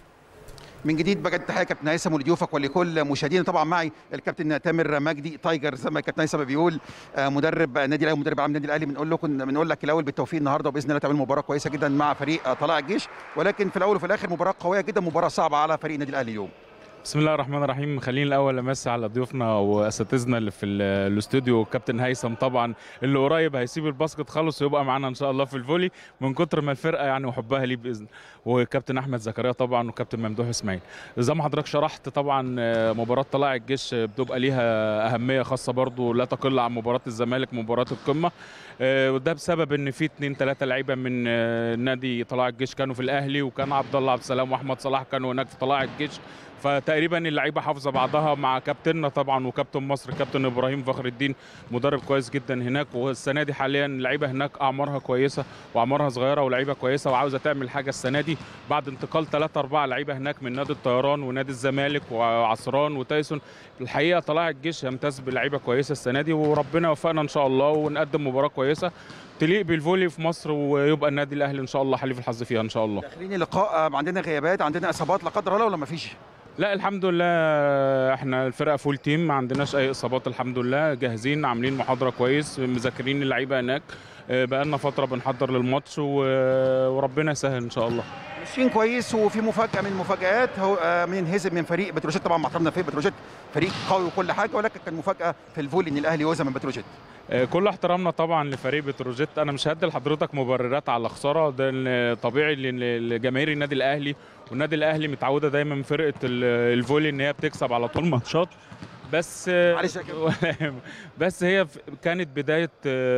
من جديد بجد تحيه كابتن هيثم ولضيوفك ولكل مشاهدينا طبعا معي الكابتن تامر مجدي تايجر زي ما الكابتن هيثم بيقول آه، مدرب نادي الاهلي مدرب عام النادي الاهلي بنقول لكم بنقول لك الاول بالتوفيق النهارده وباذن الله تعمل مباراه كويسه جدا مع فريق آه، طلائع الجيش ولكن في الاول وفي الاخر مباراه قويه جدا مباراه صعبه على فريق النادي الاهلي اليوم بسم الله الرحمن الرحيم خليني الاول امسي على ضيوفنا واساتذتنا اللي في ال- الاستوديو كابتن هيثم طبعا اللي قريب هيسيب الباسكت خالص ويبقى معانا ان شاء الله في الفولي من كتر ما الفرقه يعني وحبها ليه باذن وكابتن احمد زكريا طبعا وكابتن ممدوح اسماعيل زي ما حضرتك شرحت طبعا آه، مباراه طلائع الجيش بتبقى ليها اهميه خاصه برضو لا تقل عن مباراه الزمالك مباراه القمه آه، وده بسبب ان في اتنين تلاته لعيبه من آه، نادي طلائع الجيش كانوا في الاهلي وكان عبد الله عبد السلام واحمد صلاح كانوا هناك في طلائع الجيش فتقريبا اللعيبه حافظه بعضها مع كابتننا طبعا وكابتن مصر كابتن ابراهيم فخر الدين مدرب كويس جدا هناك والسنه دي حاليا اللعيبه هناك اعمارها كويسه واعمارها صغيره ولعيبه كويسه وعاوزه تعمل حاجه السنه دي بعد انتقال ثلاثة أربعة لعيبه هناك من نادي الطيران ونادي الزمالك وعصران وتايسون الحقيقه طلائع الجيش يمتاز بلعيبه كويسه السنه دي وربنا يوفقنا ان شاء الله ونقدم مباراه كويسه تليق بالفولي في مصر ويبقى النادي الاهلي ان شاء الله حليف الحظ فيها ان شاء الله داخلين اللقاء آه، عندنا غيابات عندنا اصابات لا قدر الله ولا ما فيش لا الحمد لله احنا الفرقه فول تيم ما عندناش اي اصابات الحمد لله جاهزين عاملين محاضره كويس مذاكرين اللعيبه هناك اه، بقالنا فتره بنحضر للماتش و- وربنا يسهل ان شاء الله ماشيين كويس وفي مفاجاه من المفاجات هو آه، بننهزم من فريق بتروجيت طبعا مع احترامنا فريق بتروجيت فريق قوي وكل حاجه ولكن كان مفاجاه في الفولي ان الاهلي يهزم من بتروجيت اه، كل احترامنا طبعا لفريق بتروجيت انا مش هدي لحضرتك مبررات على خساره ده ال- طبيعي لان لجماهير النادي الاهلي والنادي الاهلي متعوده دايما من فرقه ال- الفولي ان هي بتكسب على طول ماتشات بس اه، معلش يا كابتن. بس هي ف- كانت بدايه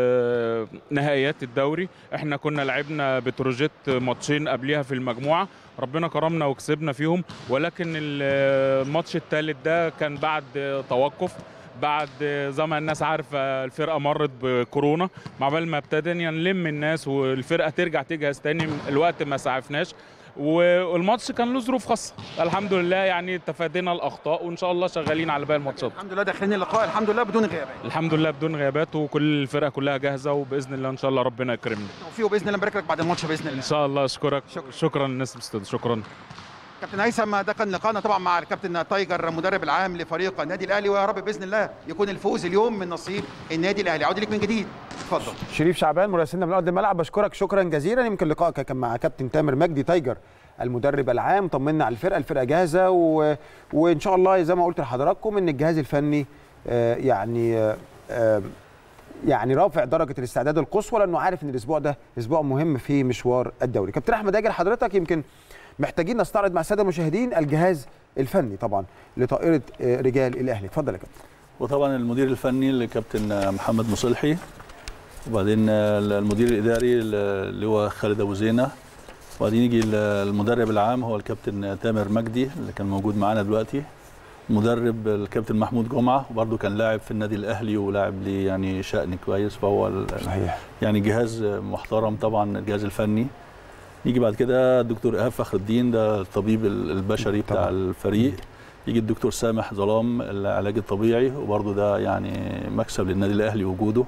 اه، نهائيات الدوري احنا كنا لعبنا بتروجيت ماتشين قبليها في المجموعه ربنا كرمنا وكسبنا فيهم ولكن ال- الماتش الثالث ده كان بعد توقف بعد زي ما الناس عارفه الفرقه مرت بكورونا مع بال ما ابتدينا نلم الناس والفرقه ترجع تجهز تاني الوقت ما سعفناش والماتش كان له ظروف خاصه الحمد لله يعني تفادينا الاخطاء وان شاء الله شغالين على باقي الماتشات الحمد لله داخلين اللقاء الحمد لله بدون غيابات الحمد لله بدون غيابات وكل الفرقه كلها جاهزه وباذن الله ان شاء الله ربنا يكرمنا توفيق باذن الله نبارك لك بعد الماتش باذن الله ان شاء الله اشكرك شكرا. شكرا للناس الاستوديو شكرا كابتن هيثم ده كان لقاءنا طبعا مع الكابتن تايجر مدرب العام لفريق النادي الاهلي ويا رب باذن الله يكون الفوز اليوم من نصيب النادي الاهلي عودة لك من جديد اتفضل شريف شعبان مراسلنا من ارض الملعب بشكرك شكرا جزيلا يمكن لقائك كان مع كابتن تامر مجدي تايجر المدرب العام طمنا على الفرقه الفرقه جاهزه و... وان شاء الله زي ما قلت لحضراتكم ان الجهاز الفني آه، يعني آه، آه، يعني رافع درجه الاستعداد القصوى لانه عارف ان الاسبوع ده اسبوع مهم في مشوار الدوري كابتن احمد اجل حضرتك يمكن محتاجين نستعرض مع الساده المشاهدين الجهاز الفني طبعا لطائره آه، رجال الاهلي اتفضل يا كابتن وطبعا المدير الفني الكابتن محمد مصلحي وبعدين المدير الاداري اللي هو خالد ابو زينه وبعدين يجي المدرب العام هو الكابتن تامر مجدي اللي كان موجود معانا دلوقتي مدرب الكابتن محمود جمعه وبرده كان لاعب في النادي الاهلي ولاعب ليه يعني شأن كويس فهو ال- صحيح يعني جهاز محترم طبعا الجهاز الفني نيجي بعد كده الدكتور ايهاب فخر الدين ده الطبيب البشري بتاع طبعاً. الفريق يجي الدكتور سامح ظلام العلاج الطبيعي وبرضه ده يعني مكسب للنادي الاهلي وجوده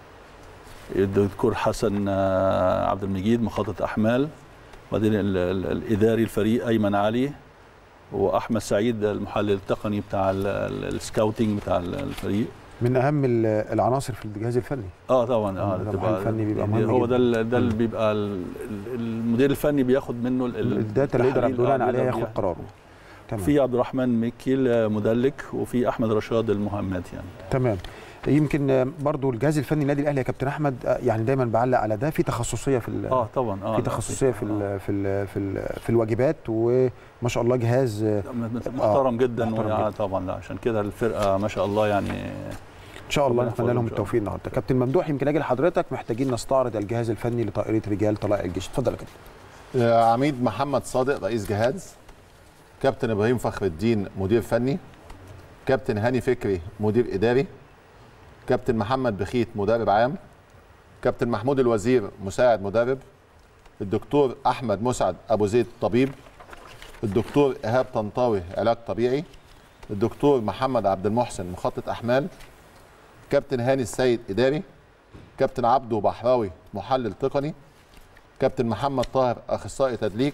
الدكتور حسن آه، عبد المجيد مخطط احمال بعدين ال- ال- الاداري الفريق ايمن علي واحمد سعيد المحلل التقني بتاع ال- ال- السكاوتنج بتاع ال- الفريق من اهم ال- العناصر في الجهاز الفني اه طبعا اه ده تبقى- محل فني بيبقى يعني مهم هو ده جداً. ال- ده اللي مم. بيبقى ال- ال- المدير الفني بياخد منه ال- ال- الداتا اللي يقدر التحليل، بناء آه، عليها بيقدر ياخد قراره تمام في عبد الرحمن مكي مدلك وفي احمد رشاد المهمات يعني تمام يمكن آه، برضو الجهاز الفني النادي الاهلي يا كابتن احمد آه، يعني دايما بعلق على ده في تخصصيه في ال- اه طبعا اه في لا، تخصصيه في آه. ال في ال في, ال في الواجبات وما شاء الله جهاز آه، محترم جدا محترم آه جداً. طبعا لا عشان كده الفرقه ما شاء الله يعني ان شاء الله ربنا نتمنى يحفظهم لهم إن شاء التوفيق النهارده كابتن ممدوح يمكن اجي لحضرتك محتاجين نستعرض الجهاز الفني لطائره رجال طلائع الجيش اتفضل يا كابتن آه، عميد محمد صادق رئيس جهاز كابتن ابراهيم فخر الدين مدير فني كابتن هاني فكري مدير اداري كابتن محمد بخيت مدرب عام كابتن محمود الوزير مساعد مدرب الدكتور احمد مسعد ابو زيد طبيب الدكتور ايهاب طنطاوي علاج طبيعي الدكتور محمد عبد المحسن مخطط احمال كابتن هاني السيد اداري كابتن عبده بحراوي محلل تقني كابتن محمد طاهر اخصائي تدليك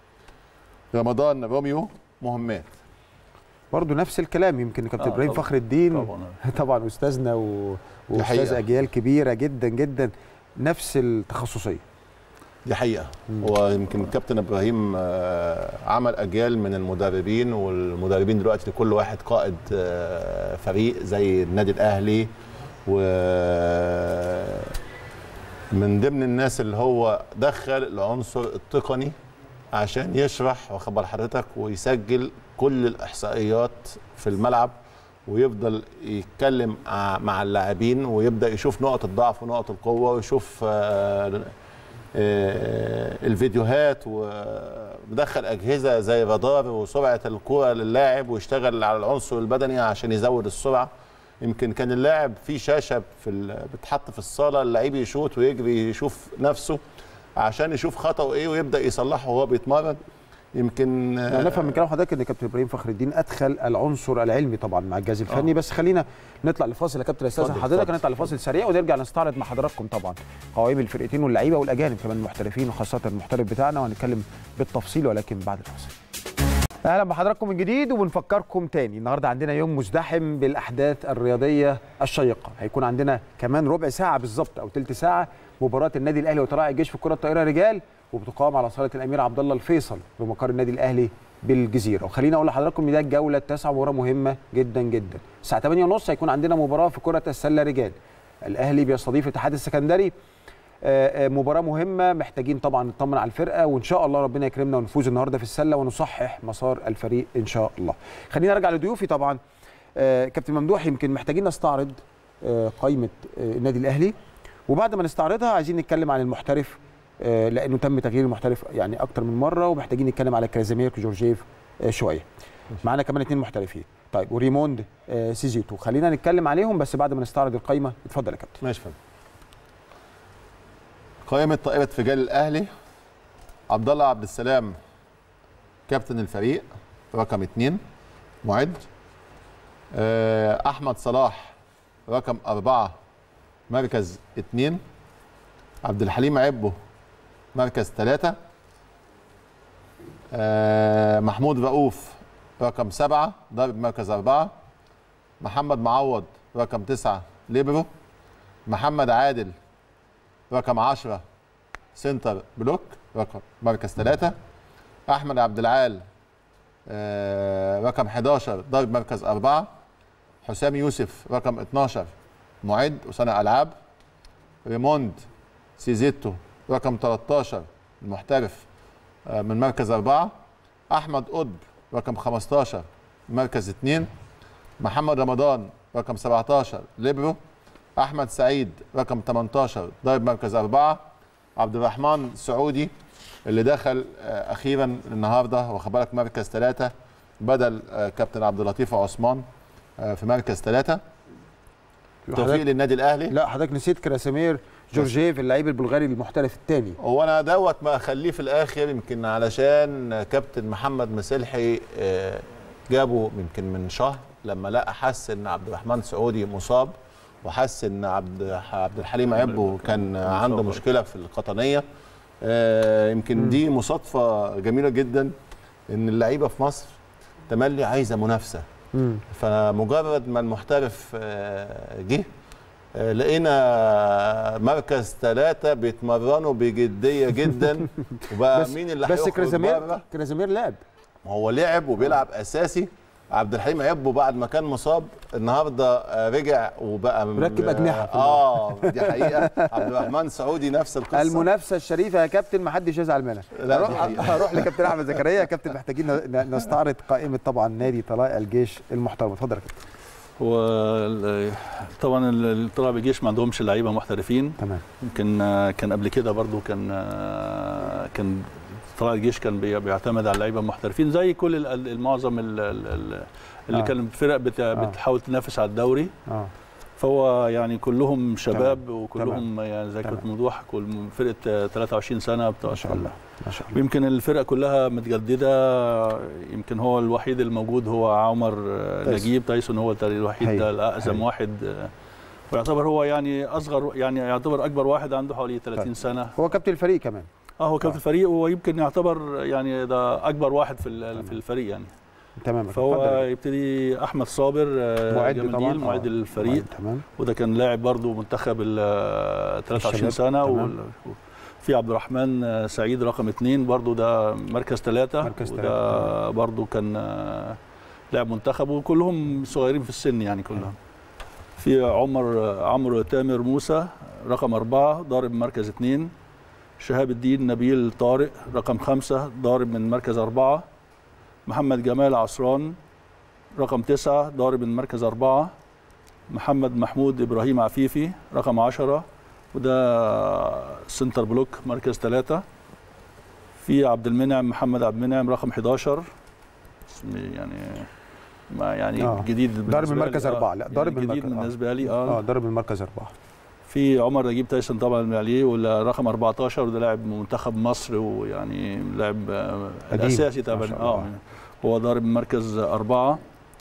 رمضان روميو مهمات برضو نفس الكلام يمكن كابتن آه، ابراهيم طبعاً. فخر الدين طبعا طبعا استاذنا و... واستاذ حقيقة. اجيال كبيره جدا جدا نفس التخصصيه دي حقيقه هو يمكن الكابتن ابراهيم آه، عمل اجيال من المدربين والمدربين دلوقتي كل واحد قائد آه، فريق زي النادي الاهلي و من ضمن الناس اللي هو دخل العنصر التقني عشان يشرح وخبر حضرتك ويسجل كل الاحصائيات في الملعب ويفضل يتكلم ع- مع اللاعبين ويبدا يشوف نقط الضعف ونقط القوه ويشوف آه، آه، الفيديوهات ومدخل اجهزه زي رادار وسرعه الكره للاعب ويشتغل على العنصر البدني عشان يزود السرعه يمكن كان اللاعب في شاشه في ال- بتحط في الصاله اللعيب يشوط ويجري يشوف نفسه عشان يشوف خطأه ايه ويبدا يصلحه وهو بيتمرن يمكن يعني نفهم من كلام حضرتك ان كابتن ابراهيم فخر الدين ادخل العنصر العلمي طبعا مع الجهاز الفني بس خلينا نطلع لفاصل يا كابتن استاذ اتفضل، حضرتك اتفضل. نطلع لفاصل سريع ونرجع نستعرض مع حضراتكم طبعا قوائم الفرقتين واللعيبه والاجانب كمان المحترفين وخاصه المحترف بتاعنا وهنتكلم بالتفصيل ولكن بعد الفاصل اهلا بحضراتكم من جديد وبنفكركم تاني النهارده عندنا يوم مزدحم بالاحداث الرياضيه الشيقه هيكون عندنا كمان ربع ساعه بالظبط او ثلث ساعه مباراه النادي الاهلي وطلائع الجيش في كره الطائره رجال وبتقام على صاله الامير عبد الله الفيصل بمقر النادي الاهلي بالجزيره وخليني اقول لحضراتكم ان ده الجوله التاسعه مباراه مهمه جدا جدا الساعه 8:30 هيكون عندنا مباراه في كره السله رجال الاهلي بيستضيف الاتحاد السكندري آه، آه، مباراه مهمه محتاجين طبعا نطمن على الفرقه وان شاء الله ربنا يكرمنا ونفوز النهارده في السله ونصحح مسار الفريق ان شاء الله خلينا ارجع لضيوفي طبعا آه، كابتن ممدوح يمكن محتاجين نستعرض آه، قائمه آه، النادي الاهلي وبعد ما نستعرضها عايزين نتكلم عن المحترف آه، لانه تم تغيير المحترف يعني اكتر من مره ومحتاجين نتكلم على كرازيمير جورجيف آه، شويه معانا كمان اثنين محترفين طيب وريموند آه، سيزيتو خلينا نتكلم عليهم بس بعد ما نستعرض القائمه اتفضل يا كابتن ماشي فندم قائمة طائرة رجال الأهلي عبد الله عبد السلام كابتن الفريق رقم اثنين معد آه، احمد صلاح رقم أربعة مركز اثنين عبد الحليم عبو مركز ثلاثة آه، محمود رؤوف رقم سبعة ضرب مركز أربعة محمد معوض رقم تسعة ليبرو محمد عادل رقم عشرة سنتر بلوك رقم مركز ثلاثة أحمد عبد العال آه، رقم 11 ضرب مركز أربعة حسام يوسف رقم 12 معد وصانع ألعاب ريموند سيزيتو رقم 13 المحترف آه، من مركز أربعة أحمد قطب رقم 15 مركز اثنين محمد رمضان رقم 17 ليبرو أحمد سعيد رقم 18 ضرب مركز أربعة عبد الرحمن سعودي اللي دخل آه، أخيرا النهاردة واخد بالك مركز ثلاثة بدل آه، كابتن عبد اللطيف عثمان آه، في مركز ثلاثة توفيق حضرتك- للنادي الأهلي لا حضرتك نسيت كراسيمير جورجيف اللعيب البلغاري المحترف الثاني هو انا دوت ما اخليه في الاخر يمكن علشان كابتن محمد مسلحي آه، جابه يمكن من شهر لما لقى حس ان عبد الرحمن سعودي مصاب وحس ان عبد عبد الحليم عبو كان عنده مشكله في القطنيه آه، يمكن دي مصادفه جميله جدا ان اللعيبه في مصر تملي عايزه منافسه مم. فمجرد ما المحترف آه، جه آه، لقينا مركز ثلاثة بيتمرنوا بجدية جدا وبقى بس مين اللي بس هيخرج كراسيمير بره كراسيمير لعب ما هو لعب وبيلعب اساسي عبد الحليم عبو بعد ما كان مصاب النهارده آه، رجع وبقى م- مركب أجنحة في اه دي حقيقه عبد الرحمن سعودي نفس القصه المنافسه الشريفه يا كابتن ما حدش يزعل منها لا، دي هروح حقيقة. هروح لكابتن احمد زكريا يا كابتن محتاجين ن- نستعرض قائمه طبعا نادي طلائع الجيش المحترم اتفضل يا كابتن هو ال- طبعا ال- طلع بالجيش ما عندهمش لعيبه محترفين تمام يمكن آه، كان قبل كده برضو كان آه، كان طلع الجيش كان بي- بيعتمد على اللعيبه المحترفين زي كل ال- ال- المعظم ال- ال- ال- اللي آه. كان الفرق بت- بتحاول تنافس على الدوري اه فهو يعني كلهم شباب وكلهم يعني زي تمام. كابتن ممدوح كل فرقه آه، 23 سنه بتوع ما شاء الله ما شاء الله ويمكن الفرقه كلها متجدده يمكن هو الوحيد الموجود هو عمر آه، تايسون. نجيب تايسون هو التاني الوحيد هايل. ده الاقزم هايل. واحد آه، ويعتبر هو يعني اصغر يعني يعتبر اكبر واحد عنده حوالي 30 طيب. سنه هو كابتن الفريق كمان اه هو كابتن آه. الفريق ويمكن يعتبر يعني ده اكبر واحد في ال- تمام. في الفريق يعني تمام يا كابتن. فهو اتفضل يا يبتدي احمد صابر آه، معد جمال طبعاً. ديل، معد آه. الفريق معد، تمام وده كان لاعب برضه منتخب ال آه، 23 الشباب. سنه تمام. وال- في عبد الرحمن آه، سعيد رقم اثنين برضه ده مركز ثلاثة مركز وده ثلاثة. برضه كان آه، لاعب منتخب وكلهم صغيرين في السن يعني كلهم في عمر آه، عمرو تامر موسى رقم أربعة ضارب مركز اثنين شهاب الدين نبيل طارق رقم خمسة ضارب من مركز أربعة محمد جمال عصران رقم تسعة ضارب من مركز أربعة محمد محمود إبراهيم عفيفي رقم عشرة وده سنتر بلوك مركز ثلاثة في عبد المنعم محمد عبد المنعم رقم 11 اسم يعني ما يعني آه. جديد ضارب بالنسبة من لي. مركز آه، أربعة. لا، يعني ضارب من جديد مركز- آه. بالنسبة لي اه اه ضرب المركز اربعه في عمر نجيب تايسون طبعا اللي عليه ولا رقم 14 وده لاعب منتخب مصر ويعني لاعب آه، قديم. الاساسي ما طبعا شاء اه الله. هو ضارب مركز أربعة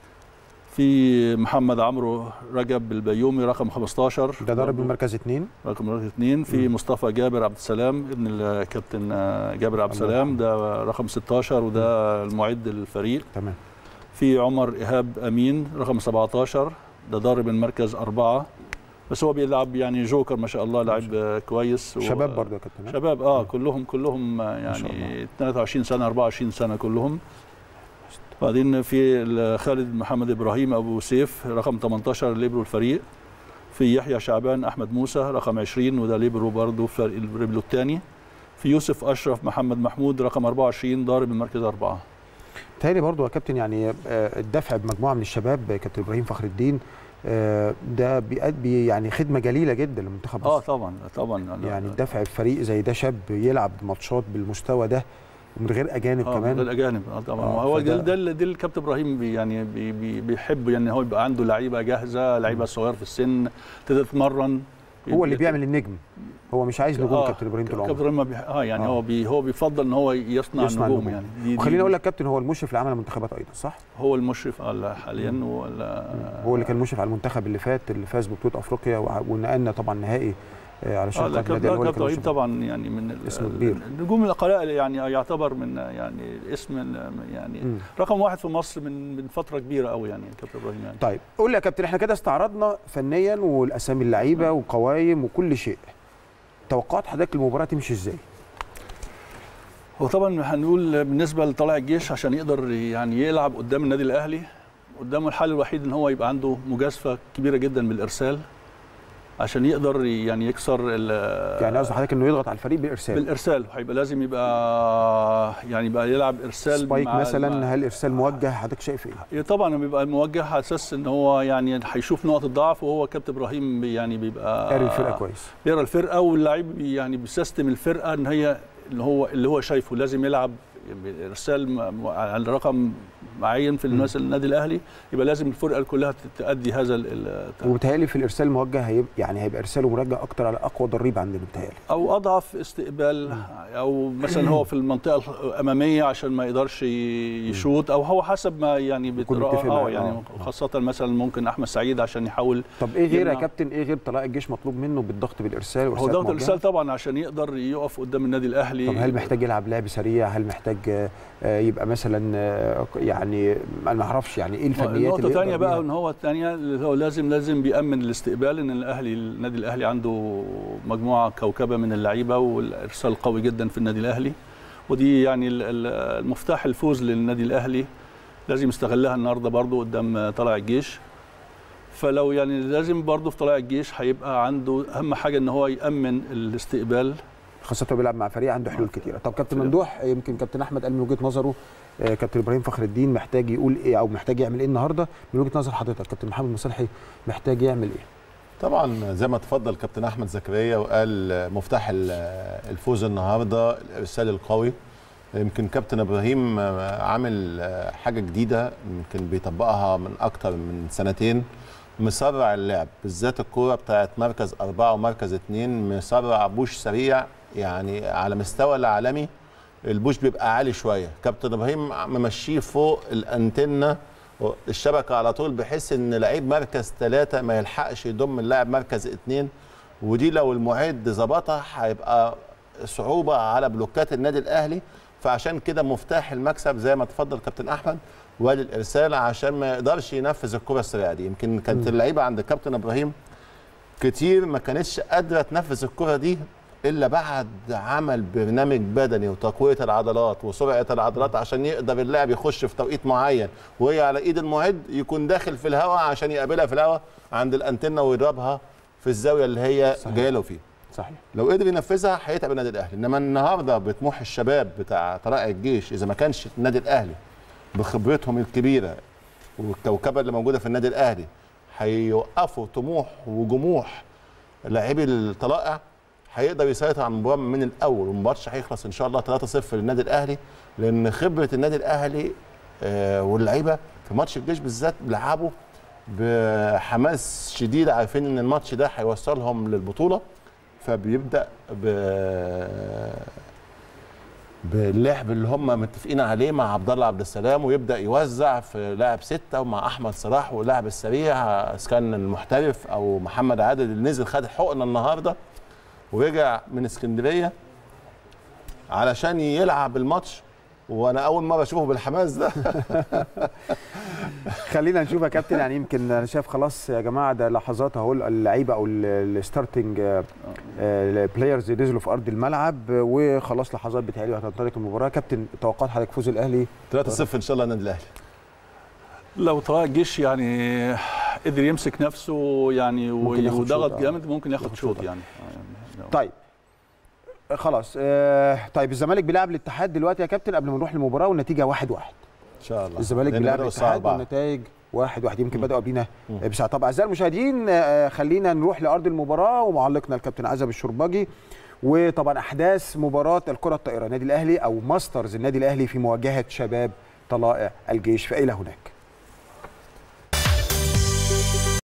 في محمد عمرو رجب البيومي رقم 15 ده ضرب برضو المركز اثنين رقم مركز اثنين في مم. مصطفى جابر عبد السلام ابن الكابتن آه، جابر عبد الله السلام ده رقم 16 وده المعد الفريق تمام في عمر ايهاب امين رقم 17 ده ضارب من مركز أربعة بس هو بيلعب يعني جوكر ما شاء الله لاعب آه، كويس و- شباب برضه يا كابتن ها؟ شباب اه كلهم كلهم آه، شاء يعني 23 سنه 24 سنه كلهم بعدين في ال- خالد محمد ابراهيم ابو سيف رقم 18 ليبرو الفريق في يحيى شعبان احمد موسى رقم 20 وده ليبرو برضه في الليبرو الثاني في يوسف اشرف محمد محمود رقم 24 ضارب من مركز اربعه تهيألي برضه يا كابتن يعني آه، الدفع بمجموعه من الشباب آه، كابتن ابراهيم فخر الدين آه، ده بيأدي يعني خدمه جليله جدا لمنتخب اه مصر طبعا طبعا يعني الدفع بفريق زي ده شاب يلعب ماتشات بالمستوى ده ومن غير اجانب اه كمان ده الاجانب اه طبعا آه، هو فده- ده ده اللي- ده اللي الكابتن ابراهيم بي يعني بي بي بيحب يعني هو يبقى عنده لعيبه جاهزه لعيبه صغيره في السن تقدر تتمرن هو اللي بيعمل النجم هو مش عايز نجوم آه، كابتن ابراهيم طول كابتن عمره ابراهيم ما بيح- اه يعني آه. هو بي هو بيفضل ان هو يصنع, يصنع نجوم نجوم. يعني دي دي وخليني اقول لك كابتن هو المشرف اللي عمل المنتخبات ايضا صح؟ هو المشرف على حاليا ولا هو اللي كان مشرف على المنتخب اللي فات اللي فاز ببطوله افريقيا وع- ونقلنا طبعا نهائي آه، على اه شرط لا النادي كابتن الأهلي، هو اللي كابتن كان ابراهيم مشرف. طبعا يعني من ال- اسمه ال- كبير. النجوم القلائل يعني يعتبر من يعني اسم ال- يعني مم. رقم واحد في مصر من من فتره كبيره قوي يعني كابتن ابراهيم يعني طيب قول لي يا كابتن احنا كده استعرضنا فنيا والاسامي اللعيبه وقوايم وكل شيء توقعات حضرتك المباراه تمشي ازاي؟ هو طبعا هنقول بالنسبه لطلائع الجيش عشان يقدر يعني يلعب قدام النادي الاهلي قدامه الحل الوحيد ان هو يبقى عنده مجازفه كبيره جدا بالارسال عشان يقدر يعني يكسر ال- يعني قصد حضرتك انه يضغط على الفريق بالارسال بالارسال هيبقى لازم يبقى يعني يبقى يلعب ارسال سبايك مع- مثلا مع- هل ارسال موجه حضرتك شايف ايه؟ طبعا بيبقى موجه على اساس ان هو يعني هيشوف نقط الضعف وهو كابتن ابراهيم بي- يعني بيبقى قاري الفرقه كويس بيقرا الفرقه واللعيب بي- يعني بيسيستم الفرقه ان هي اللي هو اللي هو شايفه لازم يلعب ارسال م- م- على رقم معين في الناس النادي الاهلي يبقى لازم الفرقه كلها ت- تأدي هذا ال- ال- وبالتهيألي في الارسال الموجه هيبقى يعني هيبقى ارساله موجه اكتر على اقوى ضريب عندنا بتهيألي او اضعف استقبال او مثلا هو في المنطقه الاماميه عشان ما يقدرش ي- يشوط او هو حسب ما يعني يكون بترا- متفق اه معاه. يعني آه. خاصه مثلا ممكن احمد سعيد عشان يحاول طب ايه غير يا يمنع. كابتن ايه غير طلائع الجيش مطلوب منه بالضغط بالارسال هو وإرسالات ضغط موجهة؟ الارسال طبعا عشان يقدر يقف قدام النادي الاهلي طب هل محتاج يلعب لعب سريع هل محتاج آه، آه، يبقى مثلا آه، يعني انا ما اعرفش يعني ايه الفنيات نقطة اللي تانية يقدر بقى بيها؟ ان هو الثانية اللي هو لازم لازم بيأمن الاستقبال ان الاهلي النادي الاهلي عنده مجموعة كوكبة من اللعيبة والارسال قوي جدا في النادي الاهلي ودي يعني ال- ال- المفتاح الفوز للنادي الاهلي لازم يستغلها النهارده برضو قدام طلائع الجيش فلو يعني لازم برضو في طلائع الجيش هيبقى عنده اهم حاجة ان هو يأمن الاستقبال خاصة هو بيلعب مع فريق عنده حلول كتيرة طب كابتن فريق. ممدوح يمكن كابتن احمد قال من وجهة نظره آه، كابتن ابراهيم فخر الدين محتاج يقول ايه او محتاج يعمل ايه النهارده من وجهة نظر حضرتك كابتن محمد مصلحي محتاج يعمل ايه طبعا زي ما تفضل كابتن احمد زكريا وقال مفتاح ال- الفوز النهارده الارسال القوي يمكن كابتن ابراهيم عامل حاجه جديده يمكن بيطبقها من اكتر من سنتين مسرع اللعب بالذات الكوره بتاعت مركز أربعة ومركز اتنين مسرع بوش سريع يعني على مستوى العالمي البوش بيبقى عالي شويه كابتن ابراهيم ممشيه فوق الانتنه الشبكه على طول بحيث ان لعيب مركز ثلاثة ما يلحقش يضم اللاعب مركز اتنين ودي لو المعد ظبطها هيبقى صعوبه على بلوكات النادي الاهلي فعشان كده مفتاح المكسب زي ما تفضل كابتن احمد وادي الارسال عشان ما يقدرش ينفذ الكره السريعه دي يمكن كانت اللعيبه عند كابتن ابراهيم كتير ما كانتش قادره تنفذ الكره دي الا بعد عمل برنامج بدني وتقويه العضلات وسرعه العضلات عشان يقدر اللاعب يخش في توقيت معين وهي على ايد المعد يكون داخل في الهواء عشان يقابلها في الهواء عند الانتنه ويضربها في الزاويه اللي هي صحيح. جايه له فيها صحيح لو قدر ينفذها هيتعب النادي الاهلي انما النهارده بطموح الشباب بتاع طلائع الجيش اذا ما كانش النادي الاهلي بخبرتهم الكبيره والكوكبه اللي موجوده في النادي الاهلي هيوقفوا طموح وجموح لاعبي الطلائع هيقدر يسيطر على المباراه من الاول والماتش هيخلص ان شاء الله 3-0 للنادي الاهلي لان خبره النادي الاهلي آه، واللعيبه في ماتش الجيش بالذات لعبوا بحماس شديد عارفين ان الماتش ده هيوصلهم للبطوله فبيبدا ب باللعب اللي هم متفقين عليه مع عبد الله عبد السلام ويبدا يوزع في لاعب سته ومع احمد صلاح واللاعب السريع اذا كان المحترف او محمد عادل اللي نزل خد حقنه النهارده ورجع من اسكندريه علشان يلعب الماتش وانا اول مره اشوفه بالحماس ده خلينا نشوف يا كابتن يعني يمكن انا شايف خلاص يا جماعه ده لحظات اهو اللعيبه او الستارتنج البلايرز نزلوا في ارض الملعب وخلاص لحظات بتهيألي هتنطلق المباراه كابتن توقعات حضرتك فوز الاهلي 3-0 ان شاء الله النادي الاهلي لو طلائع الجيش يعني قدر يمسك نفسه يعني ممكن ياخد وضغط شوط، آه. جامد ممكن ياخد ياخد شوط شوط. يعني آه، يعني طيب خلاص آه طيب الزمالك بيلعب الاتحاد دلوقتي يا كابتن قبل ما نروح للمباراه والنتيجه واحد واحد ان شاء الله الزمالك لأن بيلعب بدأوا الساعة الاتحاد 4. والنتائج واحد واحد يمكن مم. بدأوا قبلنا مم. بساعة طب أعزائي المشاهدين آه، خلينا نروح لأرض المباراة ومعلقنا الكابتن عزب الشرباجي وطبعا أحداث مباراة الكرة الطائرة النادي الأهلي أو ماسترز النادي الأهلي في مواجهة شباب طلائع الجيش فإلى هناك